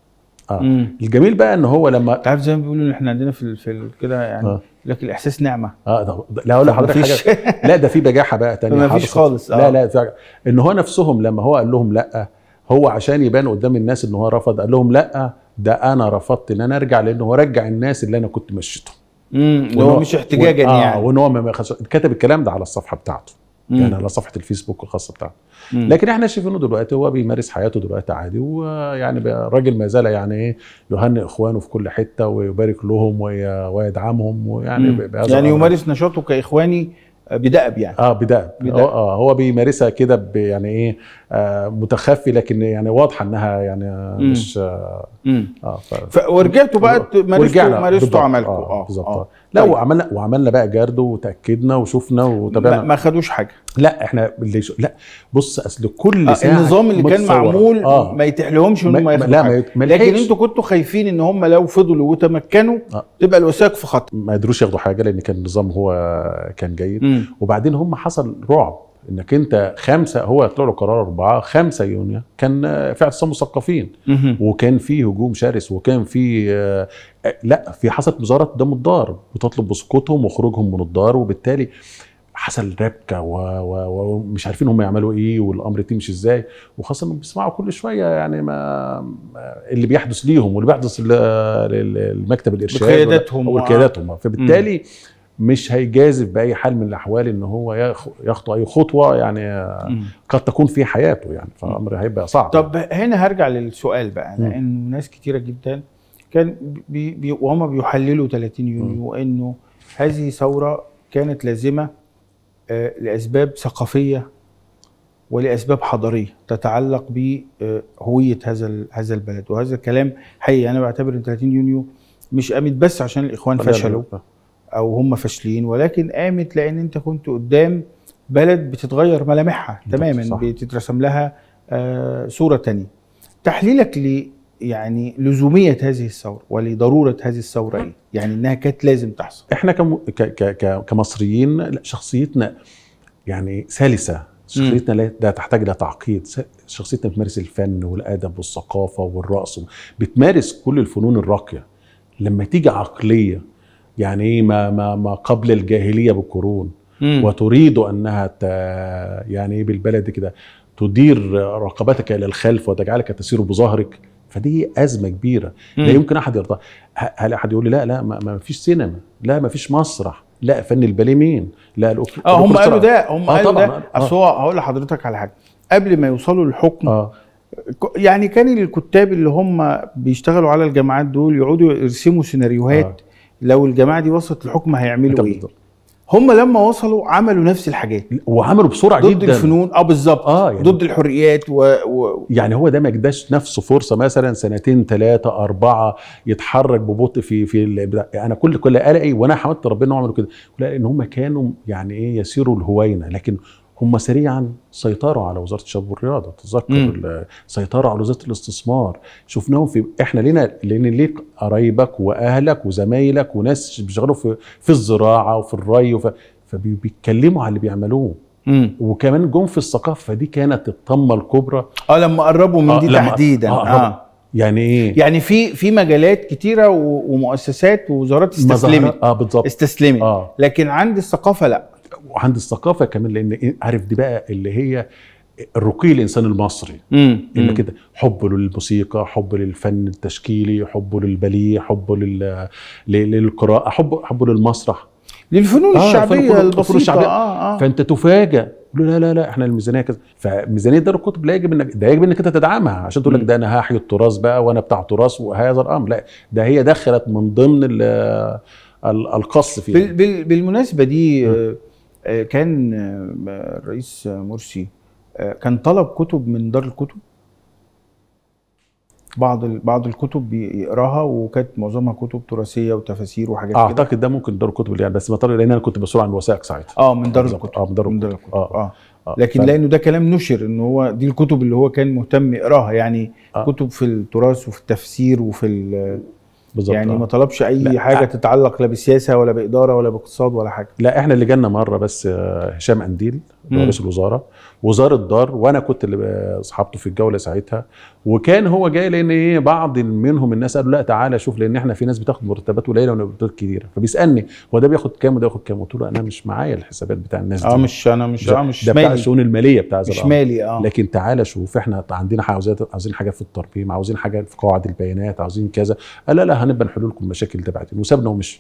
اه مم. الجميل بقى ان هو لما انت عارف زي ما بيقولوا ان احنا عندنا في ال- في ال- كده يعني آه. لك الاحساس نعمه اه ده ده- لا اقول لحضرتك مفيش- حاجه لا ده في بجاحه بقى تانية مفيش حصلت. خالص، آه. لا لا في ان هو نفسهم لما هو قال لهم لا هو عشان يبان قدام الناس ان هو رفض قال لهم لا ده انا رفضت ان انا ارجع لانه هو رجع الناس اللي انا كنت مشيتهم امم اللي هو مش احتجاجا آه يعني وان هو ما- ما خش- كتب الكلام ده على الصفحه بتاعته مم. يعني على صفحه الفيسبوك الخاصه بتاعته مم. لكن احنا شايفينه دلوقتي هو بيمارس حياته دلوقتي عادي ويعني بقى الراجل ما زال يعني ايه يهنئ اخوانه في كل حته ويبارك لهم وي- ويدعمهم ويعني مم. بهذا يعني الأمر. يمارس نشاطه كاخواني بدأب يعني اه بدأب بدأب. هو اه هو بيمارسها كده ب- يعني ايه آه متخفي لكن يعني واضحه انها يعني آه مم. مش اه, مم. آه ف... ف... ورجعتوا بقى ت- مارستوا ورجعنا مارستوا بالضبط. عملكم اه اه بالظبط آه. آه. لا طيب. وعملنا وعملنا بقى جرد وتاكدنا وشفنا ما, وتابعنا ما خدوش حاجه لا احنا اللي شو... لا بص اصل كل آه ساعه النظام اللي كان متصورة. معمول اه ما يتيح لهمش ان ما- هم ما- ياخدوا لا حاجة. ما يت- ما لكن لحقش. انتوا كنتوا خايفين ان هم لو فضلوا وتمكنوا آه. تبقى الوثائق في خطر ما قدروش ياخدوا حاجه لان كان النظام هو كان جيد مم. وبعدين هم حصل رعب انك انت خمسه هو طلع له قرار اربعه خمسه يونيو كان آه، في اعتصام مثقفين مهم. وكان في هجوم شرس وكان في آه، آه، لا في حصلت مظاهرات قدام الدار بتطلب بسقوطهم وخروجهم من الدار وبالتالي حصل ربكه و- و- ومش عارفين هم يعملوا ايه والامر تمشي ازاي وخاصه انهم بيسمعوا كل شويه يعني ما ما- اللي بيحدث ليهم واللي بيحدث ل- لل- لمكتب الارشاد بقياداتهم. وقياداتهم فبالتالي مش هيجازف باي حال من الاحوال ان هو ياخ- يخطو اي خطوه يعني مم. قد تكون في حياته يعني فالامر هيبقى صعب طب هنا هرجع للسؤال بقى مم. لانه ناس كتيره جدا كان بي بي وهم بيحللوا 30 يونيو انه هذه ثوره كانت لازمه آه، لاسباب ثقافيه ولاسباب حضاريه تتعلق بهويه هذا ال- هذا البلد وهذا الكلام حقيقي انا بعتبر ان 30 يونيو مش قامت بس عشان الاخوان لا، لا، لا. فشلوا او هم فاشلين ولكن قامت لان انت كنت قدام بلد بتتغير ملامحها تماما صح. بتترسم لها آه صوره تانية تحليلك ل يعني لزوميه هذه الثوره ولضروره هذه الثوره ايه؟ يعني انها كانت لازم تحصل احنا كم ك ك ك كمصريين لا، شخصيتنا يعني سلسه شخصيتنا لا لا تحتاج الى تعقيد س- شخصيتنا بتمارس الفن والادب والثقافه والرقص بتمارس كل الفنون الراقيه لما تيجي عقليه يعني ايه ما ما ما قبل الجاهليه بالقرون وتريد انها ت... يعني ايه بالبلد كده تدير رقبتك الى الخلف وتجعلك تسير بظهرك فدي ازمه كبيره لا مم. يمكن احد يرضى ه- هل احد يقول لي لا لا ما, ما فيش سينما لا ما فيش مسرح لا فن الباليه مين لا الأوك... اه هم الأوركسترا. قالوا ده هم آه قالوا طبعاً، ده آه. اصل هو هقول لحضرتك على حاجه قبل ما يوصلوا للحكم اه ك- يعني كان الكتاب اللي هم بيشتغلوا على الجامعات دول يقعدوا يرسموا سيناريوهات آه. لو الجامعه دي وصلت للحكم أنت هيعملوا ايه بالضبط. هم لما وصلوا عملوا نفس الحاجات وعملوا بسرعه ضد جدا الفنون اه بالظبط اه يعني ضد الحريات و... و... يعني هو ده ما اداش نفسه فرصه مثلا سنتين ثلاثه اربعه يتحرك ببطء في في ال- انا كل كل قلقي وانا حمدت ربنا انهم عملوا كده لا ان هم كانوا يعني ايه يسيروا الهوينه لكن هم سريعا سيطروا على وزاره الشباب والرياضه تتذكر مم. ال- سيطروا على وزاره الاستثمار شفناهم في احنا لينا لان ليك قرايبك واهلك وزمايلك وناس بيشتغلوا في في الزراعه وفي الري وف... فبيتكلموا على اللي بيعملوه مم. وكمان جم في الثقافه فدي كانت الطمه الكبرى اه لما قربوا من آه، دي لما- تحديدا آه، اه, طبعاً. يعني ايه يعني في في مجالات كتيره و... ومؤسسات ووزارات استسلمت مظاهرات- اه بالظبط استسلمت اه لكن عند الثقافه لا وعند الثقافه كمان لان إيه، عارف دي بقى اللي هي الرقي الانسان المصري امم ان كده حبه للموسيقى حبه للفن التشكيلي حبه للباليه حبه لل... ل- للقراءه حبه حبه للمسرح للفنون آه، الشعبيه الفنون- الفنون البسيطه الشعبية. اه اه فانت تفاجئ يقولوا لا لا لا احنا الميزانيه كذا فميزانيه دار الكتب لا يجب انك ده يجب انك انت تدعمها عشان تقول لك مم. ده انا هحيي التراث بقى وانا بتاع تراث وهذا الامر لا ده هي دخلت من ضمن ال- ال- القص بال فيها بال بالمناسبه دي آه، آه، كان آه، الرئيس مرسي آه، كان طلب كتب من دار الكتب بعض ال- بعض الكتب بيقراها وكانت معظمها كتب تراثيه وتفاسير وحاجات كده اعتقد ده ممكن دار الكتب اللي يعني بس ما طلع لان انا كنت مسؤول عن الوثائق ساعتها اه من دار بالظبط. الكتب اه من دار من دار الكتب الكتب اه اه آه. لكن ف- لانه ده كلام نشر ان هو دي الكتب اللي هو كان مهتم يقراها يعني آه. كتب في التراث وفي التفسير وفي ال- بالظبط يعني آه. ما طلبش اي لا. حاجه آه. تتعلق لا بسياسه ولا باداره ولا باقتصاد ولا حاجه لا احنا اللي جالنا مره بس آه، هشام قنديل اللي هو مم. رئيس الوزاره وزاره دار وانا كنت اللي آه، صحابته في الجوله ساعتها وكان هو جاي لان ايه بعض منهم الناس قالوا لا تعالى شوف لان احنا في ناس بتاخد مرتبات قليله ومرتبات كبيره فبيسالني هو ده بياخد كام وده بياخد كام قلت له انا مش معايا الحسابات بتاع الناس دي اه مش انا مش اه مش ده بتاع مالي الشؤون الماليه بتاع هذا مش الأمر. مالي اه لكن تعالى شوف احنا عندنا حاجة عاوزين عاوزين حاجه في الترقيم عاوزين حاجه في قواعد البيانات عاوزين كذا قال لا لا هنبقى نحل لكم المشاكل دي بعدين وسابنا ومشي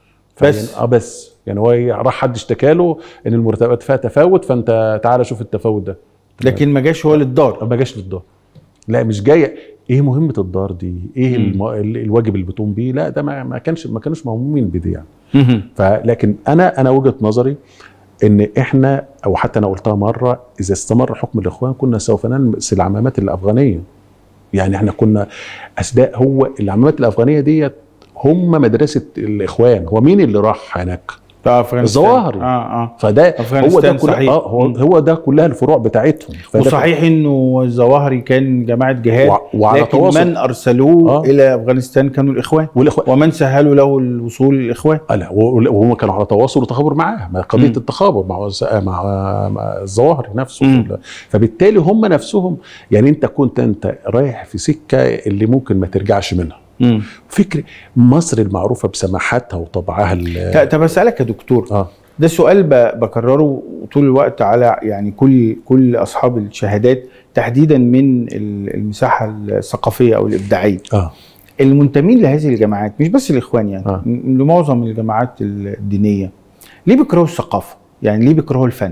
بس. فيعني- اه بس يعني هو إيه، راح حد اشتكى له ان المرتبات فيها تفاوت فانت تعالى شوف التفاوت ده لكن ما جاش هو للدار ما جاش للدار لا مش جايه ايه مهمه الدار دي ايه مم. الم... ال- الواجب اللي بتقوم بيه لا ده ما, ما كانش ما كانوش مهمومين بدي يعني فلكن انا انا وجهه نظري ان احنا او حتى انا قلتها مره اذا استمر حكم الاخوان كنا سوف نلمس العمامات الافغانيه يعني احنا كنا اسداء هو العمامات الافغانيه ديت هم مدرسه الاخوان هو مين اللي راح هناك بتاع افغانستان الظواهري. اه اه فده هو ده أفغانستان كلها صحيح. اه هو, مم. هو ده كلها الفروع بتاعتهم فده وصحيح انه الظواهري كان جماعه جهاد وع- وعلى لكن تواصل. من ارسلوه آه. الى افغانستان كانوا الاخوان والاخوان ومن سهلوا له الوصول للاخوان آه لا وهم كانوا على تواصل وتخابر معاه ما قضيه مم. التخابر مع الز- مع مع الظواهر نفسه مم. فبالتالي هم نفسهم يعني انت كنت انت رايح في سكه اللي ممكن ما ترجعش منها فكر مصر المعروفه بسماحتها وطبعها ال- ط- طب اسالك يا دكتور اه ده سؤال ب- بكرره طول الوقت على يعني كل كل اصحاب الشهادات تحديدا من ال- المساحه الثقافيه او الابداعيه اه المنتمين لهذه الجماعات مش بس الاخوان يعني آه. م- لمعظم الجماعات الدينيه ليه بيكرهوا الثقافه يعني ليه بيكرهوا الفن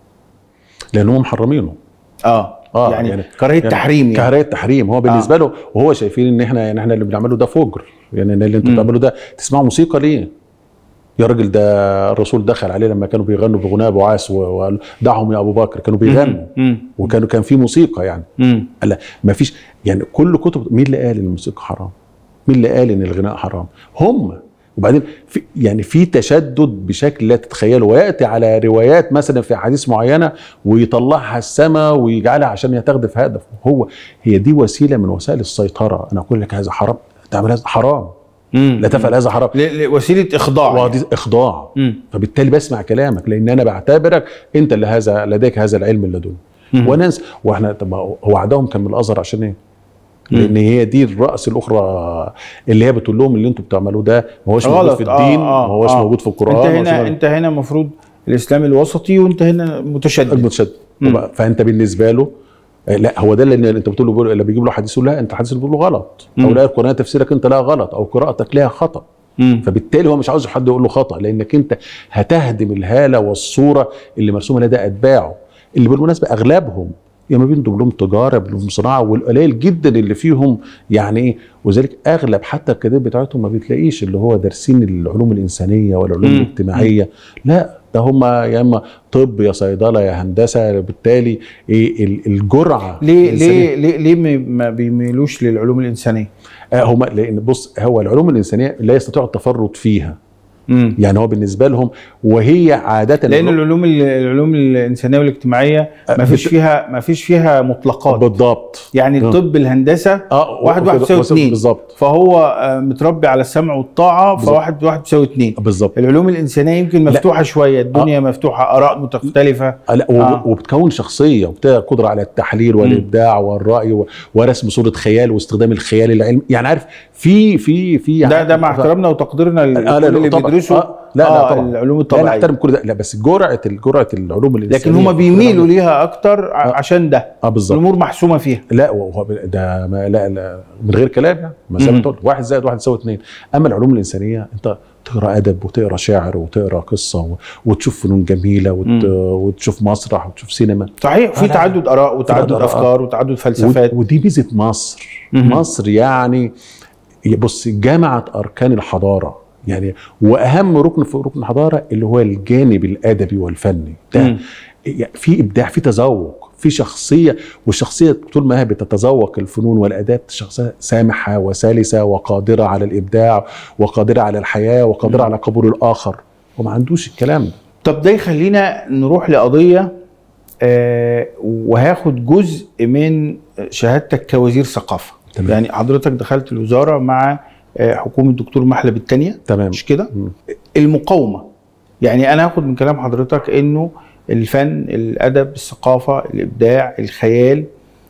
لانهم محرمينه اه, اه يعني, كراهيه تحريم يعني كراهيه تحريم هو بالنسبه له وهو شايفين ان احنا يعني احنا اللي بنعمله ده فجر يعني إن اللي انتوا مم. بتعملوا ده تسمعوا موسيقى ليه؟ يا راجل ده الرسول دخل عليه لما كانوا بيغنوا بغناء بعاث وقال دعهم يا ابو بكر كانوا بيغنوا مم. وكانوا كان في موسيقى يعني مم. لا ما فيش يعني كل كتب مين اللي قال ان الموسيقى حرام؟ مين اللي قال ان الغناء حرام؟ هم وبعدين في يعني في تشدد بشكل لا تتخيله وياتي على روايات مثلا في احاديث معينه ويطلعها السماء ويجعلها عشان يستهدف هدف هو هي دي وسيله من وسائل السيطره انا اقول لك هذا حرام تعمل هذا حرام مم. لا تفعل هذا حرام ل- ل- وسيله اخضاع يعني. ودي اخضاع مم. فبالتالي بسمع كلامك لان انا بعتبرك انت اللي هذا لديك هذا العلم اللدني مم. وناس واحنا طب ما هو هو عداهم كان من الازهر عشان ايه؟ لان هي دي الراس الاخرى اللي هي بتقول لهم اللي انتوا بتعملوه ده ما هوش موجود غلط في الدين آه آه ما هوش آه. موجود في القران انت ما هوش هنا موجود- انت هنا المفروض الاسلام الوسطي وانت هنا متشدد المتشدد مم. وبقى- فانت بالنسبه له آه، لا هو ده اللي انت بتقول له بيقول- اللي بيجيب له حديث يقول لا انت حديث اللي بتقول له غلط او مم. لا القران تفسيرك انت لا غلط او قراءتك لها خطا مم. فبالتالي هو مش عاوز حد يقول له خطا لانك انت هتهدم الهاله والصوره اللي مرسومه لدى اتباعه اللي بالمناسبه اغلبهم يا ما بين دبلوم تجاره دبلوم صناعه والقليل جدا اللي فيهم يعني ايه وذلك اغلب حتى الكتاب بتاعتهم ما بتلاقيش اللي هو دارسين العلوم الانسانيه ولا العلوم مم. الاجتماعيه لا ده هم يا اما طب يا صيدله يا هندسه بالتالي ايه ال- الجرعه ليه الإنسانية. ليه ليه ليه ما- ما بيميلوش للعلوم الانسانيه؟ آه هم لان بص هو العلوم الانسانيه لا يستطيع التفرد فيها مم. يعني هو بالنسبه لهم وهي عاده لان العلوم ال- العلوم الانسانيه والاجتماعيه ما فيش بت- فيها ما فيش فيها مطلقات بالضبط يعني آه. الطب الهندسه اه واحد واحد بيساوي وكده- اتنين بالظبط فهو آه، متربي على السمع والطاعه بالظبط. فواحد واحد بيساوي اتنين بالظبط العلوم الانسانيه يمكن مفتوحه شويه الدنيا مفتوحه اراء مختلفه آه، لا آه. آه. وبتكون شخصيه وبتاع قدره على التحليل والابداع والراي و- ورسم صوره خيال واستخدام الخيال العلمي يعني عارف في في في ده ده مع احترامنا وتقديرنا آه، لكل لا، لا، اللي طبعاً. بيدرسوا آه، لا، لا، آه، طبعاً. العلوم لا الطبيعيه نحترم كل ده لا بس جرعه جرعه العلوم الانسانيه لكن هم بيميلوا ليها اكتر ع- آه. عشان ده اه بالظبط الامور محسومه فيها لا وهو ب- ده ما لا, لا من غير كلام يعني ما زي ما مم. انت قلت واحد زائد واحد يساوي اثنين اما العلوم الانسانيه انت تقرا ادب وتقرا شعر وتقرا قصه و- وتشوف فنون جميله وت... مم. وتشوف مسرح وتشوف سينما صحيح آه، في لا، تعدد اراء وتعدد تعدد آراء. افكار وتعدد فلسفات ود- ودي ميزه مصر مهم. مصر يعني بص جامعه اركان الحضاره يعني واهم ركن في ركن الحضاره اللي هو الجانب الادبي والفني ده مم. يعني في ابداع في تذوق في شخصيه والشخصيه طول ما هي بتتذوق الفنون والاداب شخصيه سامحه وسلسه وقادره على الابداع وقادره على الحياه وقادره على قبول الاخر وما عندوش الكلام ده طب ده يخلينا نروح لقضيه آه وهاخد جزء من شهادتك كوزير ثقافه تمام. يعني حضرتك دخلت الوزاره مع آه حكومه الدكتور محلب الثانيه تمام مش كده مم. المقاومه يعني انا هاخد من كلام حضرتك انه الفن الادب الثقافه الابداع الخيال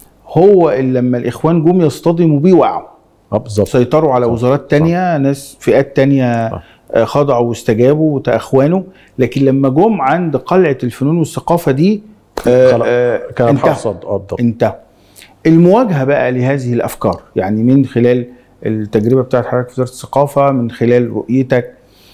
هو اللي لما الاخوان جم يصطدموا بيه وقعوا اه بالظبط سيطروا على صح. وزارات تانية ناس فئات تانية صح. آه، خضعوا واستجابوا وتأخوانوا لكن لما جم عند قلعة الفنون والثقافة دي آه، خلاص. آه، كانت انتهوا. حصد اه بالضبط انتهوا المواجهة بقى لهذه الأفكار يعني من خلال التجربة بتاعت حضرتك في وزارة الثقافة من خلال رؤيتك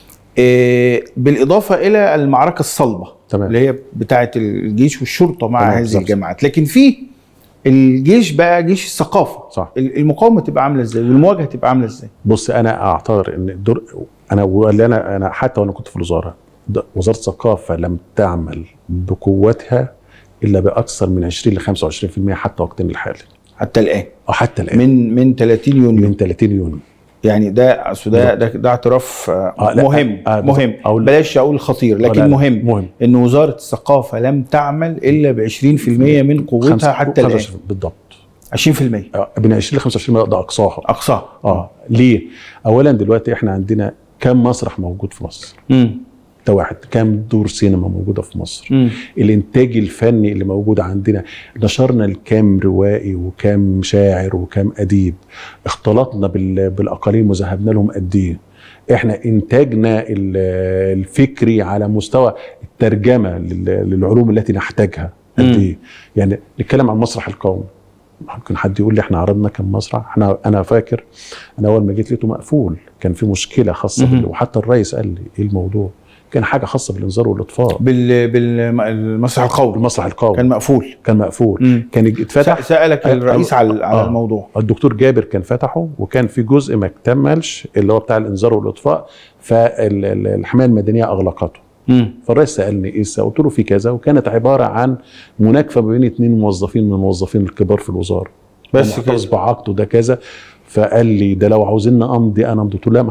آه، بالإضافة إلى المعركة الصلبة تمام. اللي هي بتاعة الجيش والشرطة مع تمام، هذه بالظبط. الجماعات لكن في الجيش بقى جيش الثقافة صح المقاومة تبقى عاملة ازاي والمواجهة تبقى عاملة ازاي بص انا اعتبر ان الدور انا واللي انا انا حتى وانا كنت في الوزاره د- وزاره الثقافه لم تعمل بقوتها الا باكثر من 20 ل 25% حتى وقتنا الحالي حتى الآن او حتى الان من من 30 يونيو من 30 يونيو يعني ده أصل ده ده, ده اعتراف آه، آه، لا، مهم آه، بالظبط. مهم أقول- بلاش اقول خطير لكن لا، لا، مهم مهم ان وزاره الثقافه لم تعمل الا ب 20% من قوتها خمسة- حتى الان 25 بالضبط 20% آه، من 20 ل 25 ده اقصاها اقصاها اه ليه؟ اولا دلوقتي احنا عندنا كم مسرح موجود في مصر؟ امم ده واحد كم دور سينما موجوده في مصر؟ امم الانتاج الفني اللي موجود عندنا نشرنا الكام روائي وكام شاعر وكام اديب اختلطنا بال- بالاقاليم وذهبنا لهم قد ايه احنا انتاجنا ال- الفكري على مستوى الترجمه لل- للعلوم التي نحتاجها قد مم. ايه يعني نتكلم عن المسرح القومي ممكن حد يقول لي احنا عرضنا كم مسرح احنا انا فاكر انا اول ما جيت لقيته مقفول كان في مشكله خاصه مهم. بال- وحتى الرئيس قال لي ايه الموضوع كان حاجه خاصه بالانذار والاطفاء بال بالمسرح القومي المسرح القومي كان مقفول كان مقفول مم. كان اتفتح س- سالك الرئيس على على آه. الموضوع الدكتور جابر كان فتحه وكان في جزء ما اكتملش اللي هو بتاع الانذار والاطفاء فالحمايه المدنيه اغلقته مم. فالرئيس سالني ايه السبب؟ قلت له في كذا وكانت عباره عن مناكفه ما بين اثنين موظفين من الموظفين الكبار في الوزاره بس أنا كده. محتفظ بعقده ده كذا فقال لي ده لو عاوزين امضي انا امضي قلت له لا ما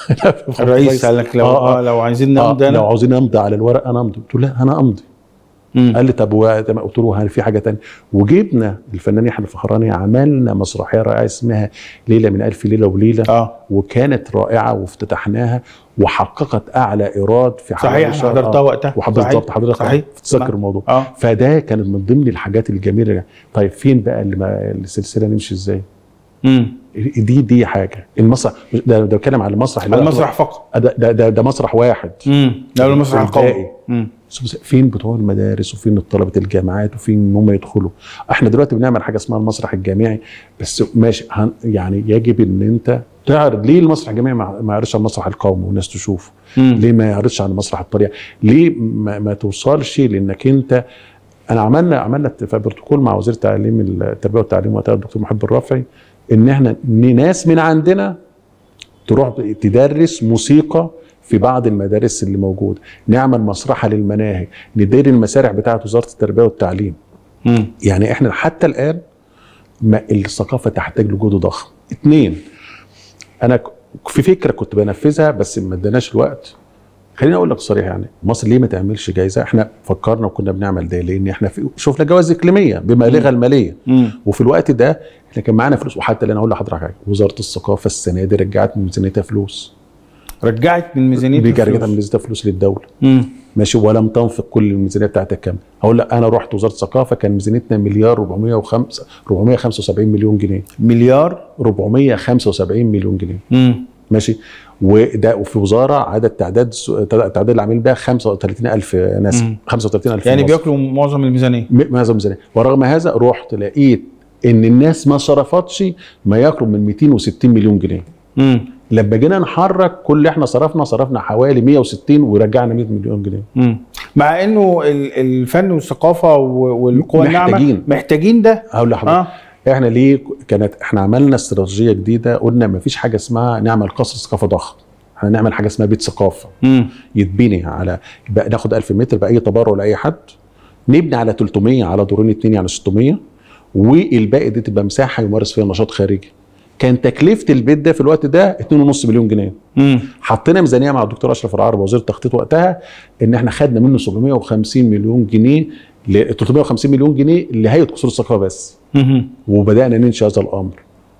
الرئيس قال لك لو آه، آه لو عايزين آه نمضي لو انا عاوزين امضي على الورق انا امضي قلت له لا انا امضي مم. قال لي طب و- تمام. قلت له هل في حاجه تانية وجبنا الفنان يحيى الفخراني عملنا مسرحيه رائعه اسمها ليله من الف ليله وليله اه وكانت رائعه وافتتحناها وحققت اعلى ايراد في حوالي صحيح انا شهر. حضرتها آه. وقتها وحضرتك صحيح. بالظبط حضرتك صحيح تتذكر نعم. الموضوع اه فده كانت من ضمن الحاجات الجميله طيب فين بقى اللي ما السلسله نمشي ازاي؟ مم. دي دي حاجه المسرح ده ده بتكلم على المسرح اللي على هو- المسرح فقط ده ده, ده, ده مسرح واحد امم لا المسرح القومي والباقي. مم. فين بتوع المدارس وفين طلبه الجامعات وفين ان هم يدخلوا احنا دلوقتي بنعمل حاجه اسمها المسرح الجامعي بس ماشي هن يعني يجب ان انت تعرض ليه المسرح الجامعي ما ما يعرضش على المسرح القومي والناس تشوفه مم. ليه ما يعرضش على المسرح الطبيعي ليه ما, ما توصلش لانك انت انا عملنا عملنا اتفاق بروتوكول مع وزير التعليم التربيه والتعليم وقتها الدكتور محب الرافعي ان احنا إن ناس من عندنا تروح تدرس موسيقى في بعض المدارس اللي موجوده نعمل مسرحه للمناهج ندير المسارح بتاعه وزاره التربيه والتعليم مم. يعني احنا حتى الان ما الثقافه تحتاج لجهد ضخم اثنين انا ك- في فكره كنت بنفذها بس ما اداناش الوقت خليني اقول لك صريح يعني مصر ليه ما تعملش جايزه احنا فكرنا وكنا بنعمل ده لان احنا في شفنا جوائز اقليميه بمبالغها الماليه مم. وفي الوقت ده احنا كان معانا فلوس وحتى اللي انا اقول لحضرتك حاجه وزاره الثقافه السنه دي رجعت من ميزانيتها فلوس رجعت من ميزانيه رجعت الفلوس. من ميزانيتها فلوس للدوله مم. ماشي ولم تنفق كل الميزانيه بتاعتها كامله هقول لك انا رحت وزاره الثقافه كان ميزانيتنا مليار 405 475 مليون جنيه مليار 475 مليون جنيه مم. ماشي وده وفي وزاره عدد تعداد تعداد العاملين بها 35000 ناس مم. 35000 يعني موظف. بياكلوا معظم الميزانيه م- معظم الميزانيه ورغم هذا رحت لقيت ان الناس ما صرفتش ما يقرب من 260 مليون جنيه مم. لما جينا نحرك كل اللي احنا صرفنا صرفنا حوالي 160 ورجعنا 100 مليون جنيه مم. مع انه ال- الفن والثقافه و- والقوى الناعمه محتاجين. محتاجين ده هقول لحضرتك اه احنا ليه كانت احنا عملنا استراتيجيه جديده قلنا ما فيش حاجه اسمها نعمل قصر ثقافه ضخم احنا نعمل حاجه اسمها بيت ثقافه مم. يتبني على بقى ناخد 1000 متر باي تبرع لاي حد نبني على 300 على دورين اتنين يعني 600 والباقي دي تبقى مساحه يمارس فيها نشاط خارجي كان تكلفه البيت ده في الوقت ده 2.5 مليون جنيه مم. حطينا ميزانيه مع الدكتور اشرف العرب وزير التخطيط وقتها ان احنا خدنا منه 750 مليون جنيه ل 350 مليون جنيه لهيئه قصور الثقافه بس مم. وبدانا ننشئ هذا الامر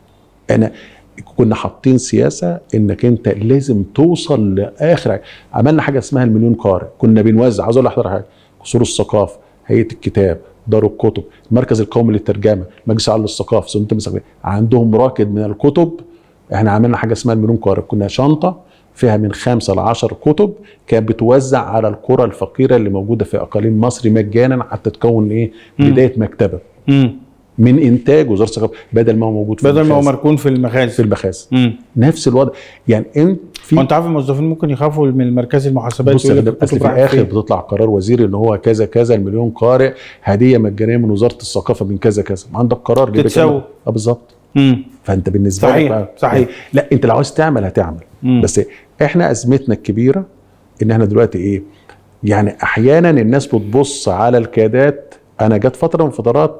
انا كنا حاطين سياسه انك انت لازم توصل لاخر حاجة. عملنا حاجه اسمها المليون قارئ كنا بنوزع عاوز اقول لحضرتك حاجه قصور الثقافه هيئه الكتاب دار الكتب المركز القومي للترجمه مجلس اعلى للثقافه سنة المساقين عندهم راكد من الكتب احنا عملنا حاجه اسمها المليون قارئ كنا شنطه فيها من خمسة ل 10 كتب كانت بتوزع على القرى الفقيره اللي موجوده في اقاليم مصر مجانا حتى تكون ايه بدايه مكتبه مم. من انتاج وزاره الثقافه بدل ما هو موجود في بدل ما هو المخازن. مركون في في المخازن المخازن مم. نفس الوضع يعني انت في وانت عارف الموظفين ممكن يخافوا من مركز المحاسبات بص يقول يا لك فندم، اصل الكتب في راحت الاخر فين؟ بتطلع قرار وزير ان هو كذا كذا المليون قارئ هديه مجانيه من وزاره الثقافه من كذا كذا عندك قرار جايب تتساوي. كام؟ اه بالظبط مم. فانت بالنسبه صحيح، لك بقى- صحيح. لا انت لو عاوز تعمل هتعمل مم. بس احنا ازمتنا الكبيره ان احنا دلوقتي ايه يعني احيانا الناس بتبص على الكادات انا جت فتره من فترات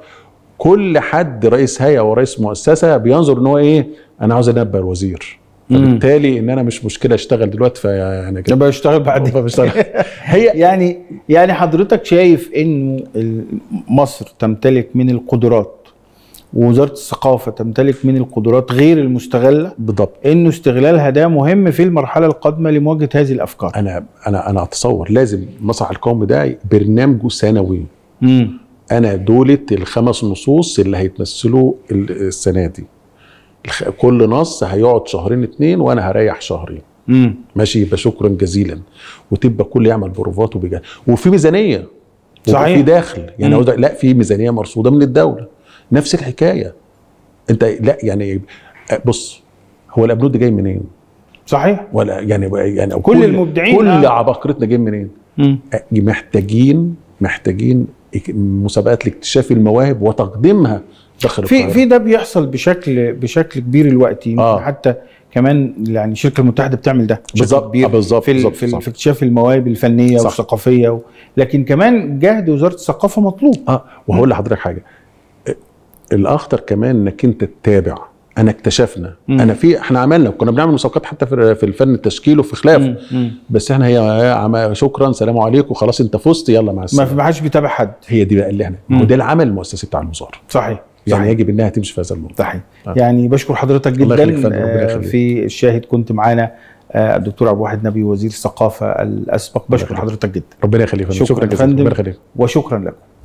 كل حد رئيس هيئه ورئيس مؤسسه بينظر ان هو ايه انا عاوز انبه الوزير فبالتالي ان انا مش مشكله اشتغل دلوقتي فانا كده يبقى يشتغل بعدين فبشتغل هي يعني يعني حضرتك شايف انه ال- مصر تمتلك من القدرات ووزاره الثقافه تمتلك من القدرات غير المستغله بالضبط انه استغلالها ده مهم في المرحله القادمه لمواجهه هذه الافكار. انا انا انا اتصور لازم المسرح القومي ده برنامجه سنوي امم انا دولت الخمس نصوص اللي هيتمثلوا ال- السنه دي الخ- كل نص هيقعد شهرين اتنين وانا هريح شهرين امم ماشي يبقى شكرا جزيلا وتبقى كل يعمل بروفات وبجد وفي ميزانيه ويبقى صحيح. في دخل يعني مم. عاوز أقول- لا في ميزانيه مرصوده من الدوله نفس الحكايه انت لا يعني بص هو الابنود جاي منين؟ صحيح ولا يعني يعني كل المبدعين، كل آه. عباقرتنا جايين منين؟ مم. محتاجين محتاجين إك- مسابقات لاكتشاف المواهب وتقديمها داخل في القاهرة. في ده بيحصل بشكل بشكل كبير الوقت يمكن آه. حتى كمان يعني الشركه المتحده بتعمل ده بشكل بالظبط، كبير آه، بالظبط، في ال- بالظبط، في, ال- صح. في اكتشاف المواهب الفنيه صح. والثقافيه و... لكن كمان جهد وزاره الثقافه مطلوب اه وهقول لحضرتك حاجه الاخطر كمان انك انت تتابع انا اكتشفنا مم. انا في احنا عملنا كنا بنعمل مسابقات حتى في في الفن التشكيل وفي خلافه مم. بس احنا هي هي عم- شكرا سلام عليكم خلاص انت فزت يلا مع ما السلامه في ما حدش بيتابع حد هي دي بقى اللي احنا مم. وده العمل المؤسسي بتاع الوزاره صحيح يعني صحيح. يجب انها تمشي في هذا الموضوع صحيح آه. يعني بشكر حضرتك الله يخليك يا جدا فندم، ربنا آه، يخليك. في الشاهد كنت معانا آه، الدكتور عبد الواحد نبي وزير الثقافه الاسبق بشكر يخليك. حضرتك جدا ربنا يخليك يا فندم. شكرا يا جزيلا فندم ربنا يخليك وشكرا لكم